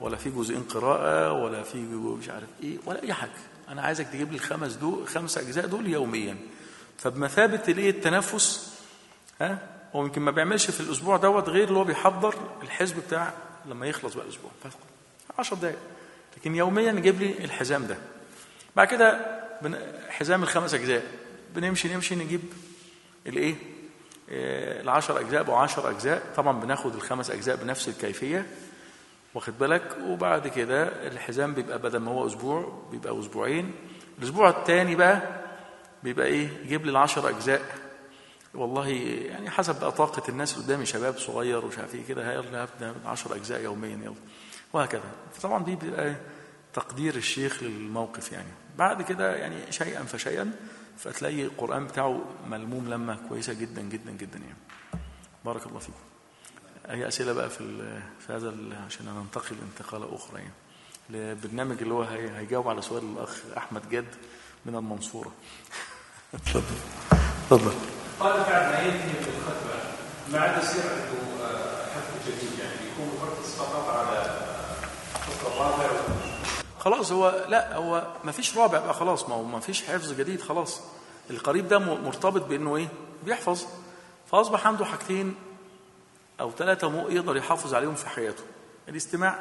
ولا في جزئين قراءة ولا في جو- مش عارف ايه ولا اي حاجة انا عايزك تجيب لي الخمس دول خمس اجزاء دول يوميا فبمثابة الايه التنفس ها هو يمكن ما بيعملش في الاسبوع دوت غير اللي هو بيحضر الحزب بتاع لما يخلص بقى الاسبوع 10 دقائق لكن يوميا نجيب لي الحزام ده بعد كده بن... حزام الخمس اجزاء بنمشي نمشي نجيب الايه آه، العشر اجزاء بقوا 10 اجزاء طبعا بناخد الخمس اجزاء بنفس الكيفيه واخد بالك وبعد كده الحزام بيبقى بدل ما هو اسبوع بيبقى اسبوعين الاسبوع الثاني بقى بيبقى ايه يجيب لي العشر اجزاء والله يعني حسب بقى طاقة الناس اللي قدامي شباب صغير ومش عارف ايه كده يلا هبدا 10 اجزاء يوميا يلا وهكذا طبعا دي بيبقى تقدير الشيخ للموقف يعني بعد كده يعني شيئا فشيئا فتلاقي القرآن بتاعه ملموم لمة كويسة جدا جدا جدا يعني بارك الله فيكم أي أسئلة بقى في ال- في هذا ال- عشان ننتقل انتقالة أخرى يعني لبرنامج اللي هو هي- هيجاوب على سؤال الأخ أحمد جد من المنصورة اتفضل اتفضل قال بعد ما ينتهي بالختمة ما عاد يصير عنده آه، حفظ جديد يعني يكون مركز فقط على حفظ الرابع خلاص هو لا هو ما فيش رابع بقى خلاص ما هو ما فيش حفظ جديد خلاص القريب ده م- مرتبط بانه ايه بيحفظ فاصبح عنده حاجتين او ثلاثه مو يقدر يحافظ عليهم في حياته الاستماع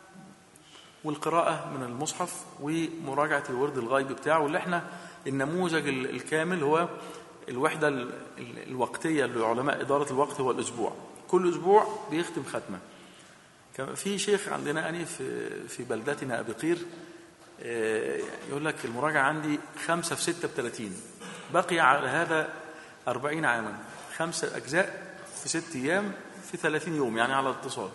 والقراءه من المصحف ومراجعه الورد الغيبي بتاعه واللي احنا النموذج ال- الكامل هو الوحده ال- ال- الوقتيه لعلماء اداره الوقت هو الاسبوع كل اسبوع بيختم ختمه كان في شيخ عندنا يعني في في بلدتنا ابي قير آه، يقول لك المراجعه عندي خمسه في سته بثلاثين بقي على هذا أربعين عاما خمسه اجزاء في ست ايام في ثلاثين يوم يعني على اتصال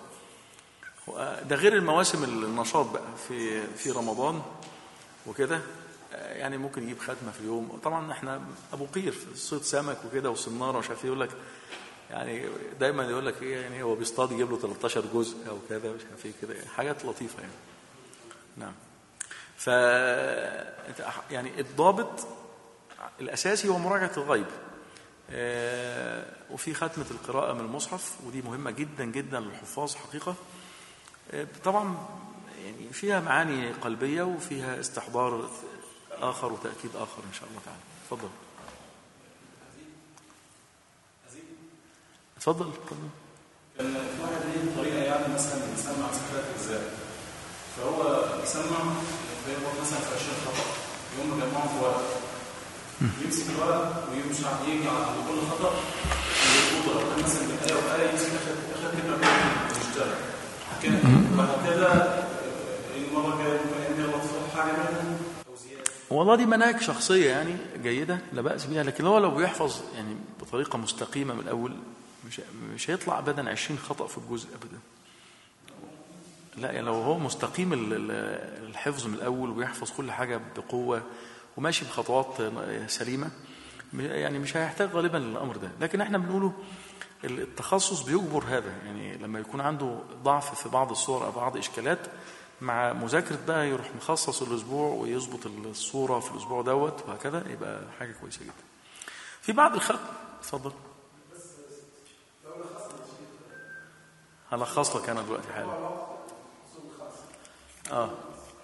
ده غير المواسم النشاط بقى في في رمضان وكده آه، يعني ممكن يجيب ختمه في اليوم طبعا احنا ابو قير في صيد سمك وكده وصناره ومش عارف ايه يقول لك يعني دايما يقول لك ايه يعني هو بيصطاد يجيب له 13 جزء او كذا مش عارف ايه كده حاجات لطيفه يعني نعم ف يعني الضابط الاساسي هو مراجعه الغيب آه، وفي ختمه القراءه من المصحف ودي مهمه جدا جدا للحفاظ حقيقه آه، طبعا يعني فيها معاني قلبيه وفيها استحضار اخر وتاكيد اخر ان شاء الله تعالى اتفضل اتفضل اتفضل كان في واحد ليه طريقه يعني مثلا بيسمع ثلاث اجزاء فهو بيسمع بيخبط مثلا في 20 خطا يقوم مجمعهم في ورق يمسك الورق ويمشي يجي على كل خطا ويربطه لو كان مثلا بين ايه وايه يمسك اخر اخر كلمه منهم ويشتغل كده بعد كده المره الجايه ممكن يغلط في حاجه منهم او زياده والله دي مناهج شخصية يعني جيدة لا بأس بها لكن هو لو بيحفظ يعني بطريقة مستقيمة من الأول مش مش هيطلع أبدا 20 خطأ في الجزء أبدا لا يعني لو هو مستقيم ال- ال- الحفظ من الأول ويحفظ كل حاجة بقوة وماشي بخطوات سليمة يعني مش هيحتاج غالبا للأمر ده لكن احنا بنقوله التخصص بيجبر هذا يعني لما يكون عنده ضعف في بعض الصور أو بعض إشكالات مع مذاكرة بقى يروح مخصص الأسبوع ويظبط الصورة في الأسبوع دوت وهكذا يبقى حاجة كويسة جدا في بعض الخلق اتفضل هلخص لك أنا دلوقتي حالا اه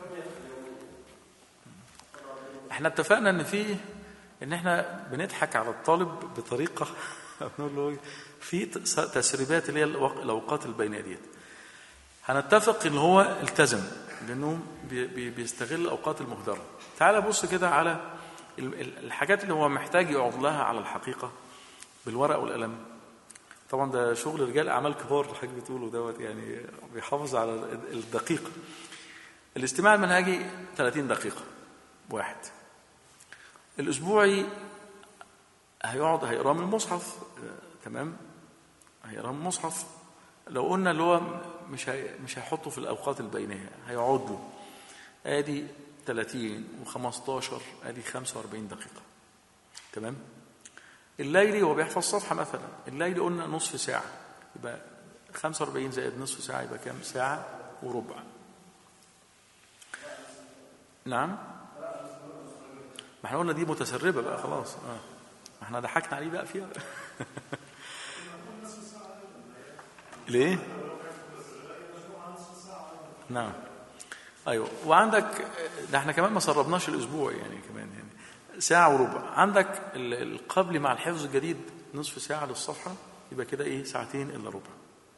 احنا اتفقنا ان في ان احنا بنضحك على الطالب بطريقه بنقول له في تس- تسريبات اللي هي الوق- الاوقات البينيه ديت هنتفق ان هو التزم لانه بي- بي- بيستغل الاوقات المهدره تعال بص كده على ال- ال- الحاجات اللي هو محتاج يقعد لها على الحقيقه بالورق والقلم طبعا ده شغل رجال اعمال كبار اللي حضرتك بتقوله دوت يعني بيحافظ على ال- الدقيقه الاستماع المنهجي 30 دقيقه واحد الاسبوعي هيقعد هيقرا من المصحف آه، تمام هيقرا من المصحف لو قلنا اللي هو مش هي مش هيحطه في الاوقات البينيه هيقعد له ادي 30 و15 ادي 45 دقيقه تمام الليلي هو بيحفظ صفحه مثلا الليلي قلنا نصف ساعه يبقى 45 زائد نصف ساعه يبقى كام ساعه وربع نعم ما احنا قلنا دي متسربه بقى خلاص اه ما احنا ضحكنا عليه بقى فيها ليه نعم ايوه وعندك ده احنا كمان ما سربناش الاسبوع يعني كمان يعني ساعه وربع عندك ال- القبل مع الحفظ الجديد نصف ساعه للصفحه يبقى كده ايه ساعتين الا ربع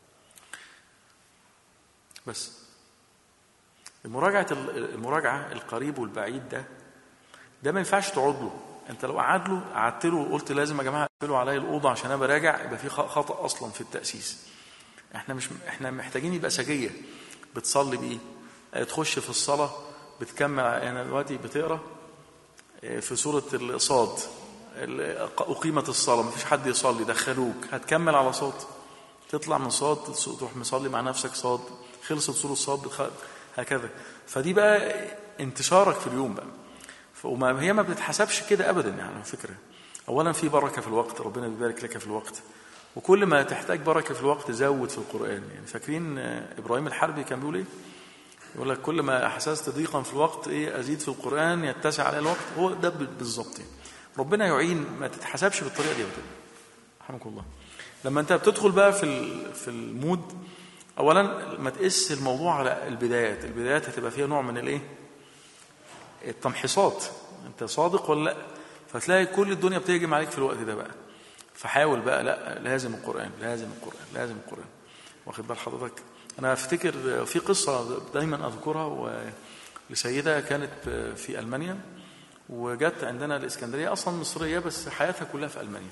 بس المراجعه المراجعه القريب والبعيد ده ده ما ينفعش تقعد له انت لو قعد له قعدت له وقلت لازم يا جماعه اقفلوا عليا الاوضه عشان انا براجع يبقى في خ- خطا اصلا في التاسيس احنا مش احنا محتاجين يبقى سجيه بتصلي بايه اه، تخش في الصلاه بتكمل انا دلوقتي بتقرا اه، في سوره الصاد ال- اقيمت الصلاه مفيش حد يصلي دخلوك هتكمل على صاد تطلع من صاد تروح مصلي مع نفسك صاد خلصت سوره صاد بتخ- هكذا فدي بقى انتشارك في اليوم بقى ف- وما هي ما بتتحسبش كده ابدا يعني على فكره اولا في بركه في الوقت ربنا بيبارك لك في الوقت وكل ما تحتاج بركه في الوقت زود في القران يعني فاكرين آه، ابراهيم الحربي كان بيقول ايه يقول لك كل ما احسست ضيقا في الوقت ايه ازيد في القران يتسع على الوقت هو ده ب- بالظبط يعني ربنا يعين ما تتحسبش بالطريقه دي ابدا رحمك الله لما انت بتدخل بقى في ال- في المود اولا ما تقيس الموضوع على البدايات البدايات هتبقى فيها نوع من الايه التمحيصات انت صادق ولا لا فتلاقي كل الدنيا بتهجم عليك في الوقت ده بقى فحاول بقى لا لازم القران لازم القران لازم القران واخد بال حضرتك انا افتكر في قصه دايما اذكرها و- لسيده كانت في المانيا وجت عندنا الاسكندريه اصلا مصريه بس حياتها كلها في المانيا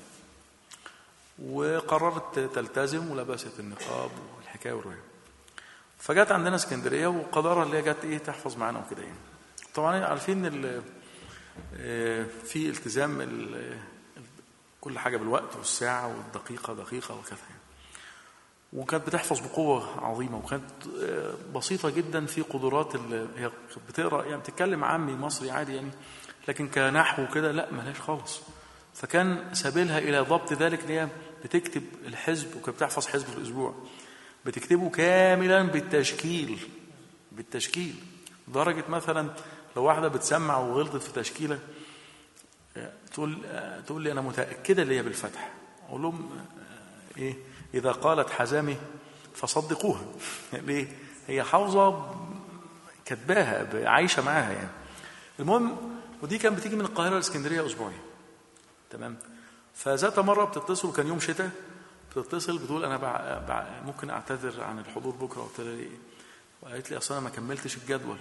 وقررت تلتزم ولبست النقاب والحكايه والروايه فجت عندنا اسكندريه وقدرها اللي هي جت ايه تحفظ معانا وكده يعني طبعا عارفين ال- آه، في التزام ال- ال- كل حاجه بالوقت والساعه والدقيقه دقيقه وكذا يعني. وكانت بتحفظ بقوه عظيمه وكانت آه، بسيطه جدا في قدرات ال- هي بتقرا يعني بتتكلم عامي مصري عادي يعني لكن كنحو كده لا ملهاش خالص فكان سبيلها الى ضبط ذلك ان هي بتكتب الحزب وكانت بتحفظ حزب في الاسبوع بتكتبه كاملا بالتشكيل بالتشكيل لدرجه مثلا لو واحده بتسمع وغلطت في تشكيله آه، تقول آه، تقول لي انا متاكده اللي هي بالفتح اقول لهم آه، ايه اذا قالت حزامي فصدقوها ليه هي حافظه كتباها ب- عايشه معاها يعني المهم ودي كانت بتيجي من القاهره لاسكندريه اسبوعيا تمام فذات مره بتتصل وكان يوم شتاء بتتصل بتقول انا بع... بع... ممكن اعتذر عن الحضور بكره قلت لها ليه وقالت لي اصل انا ما كملتش الجدول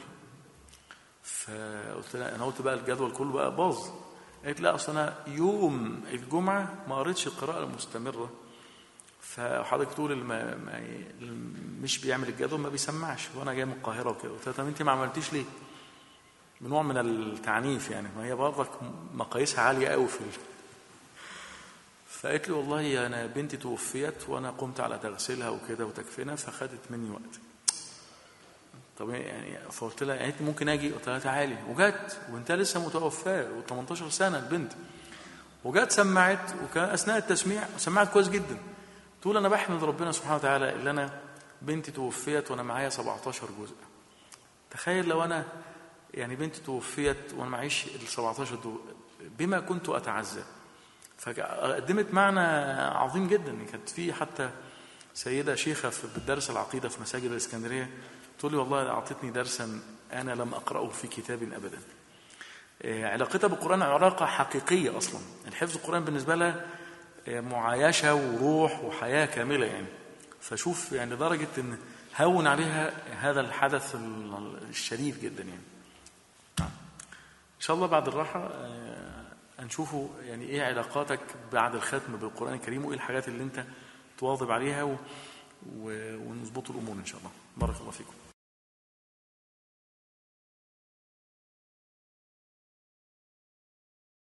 فقلت لها انا قلت بقى الجدول كله بقى باظ قالت لا اصل انا يوم الجمعه ما قريتش القراءه المستمره فحضرتك تقول الم... ما... الم- مش بيعمل الجدول ما بيسمعش وانا جاي من القاهره وكده قلت لها طب انت ما عملتيش ليه؟ بنوع من التعنيف يعني ما هي برضك مقاييسها عاليه قوي في ال... فقالت لي والله انا بنتي توفيت وانا قمت على تغسيلها وكده وتكفينها فخدت مني وقت طب يعني فقلت لها يعني انت ممكن اجي قلت لها تعالي وجت وانت لسه متوفاه و18 سنه البنت وجت سمعت وكان اثناء التسميع سمعت كويس جدا تقول انا بحمد ربنا سبحانه وتعالى اللي انا بنتي توفيت وانا معايا 17 جزء تخيل لو انا يعني بنتي توفيت وانا معيش ال 17 دول بما كنت اتعزى فقدمت معنى عظيم جدا كانت في حتى سيده شيخه في بالدرس العقيده في مساجد الاسكندريه تقول لي والله اعطتني درسا انا لم اقراه في كتاب ابدا آه، علاقتها بالقران علاقه حقيقيه اصلا الحفظ القران بالنسبه لها آه، معايشه وروح وحياه كامله يعني فشوف يعني لدرجه ان هون عليها هذا الحدث ال- الشريف جدا يعني ان شاء الله بعد الراحه آه، هنشوفوا يعني ايه علاقاتك بعد الختم بالقران الكريم وايه الحاجات اللي انت تواظب عليها و... و... ونظبط الامور ان شاء الله بارك الله فيكم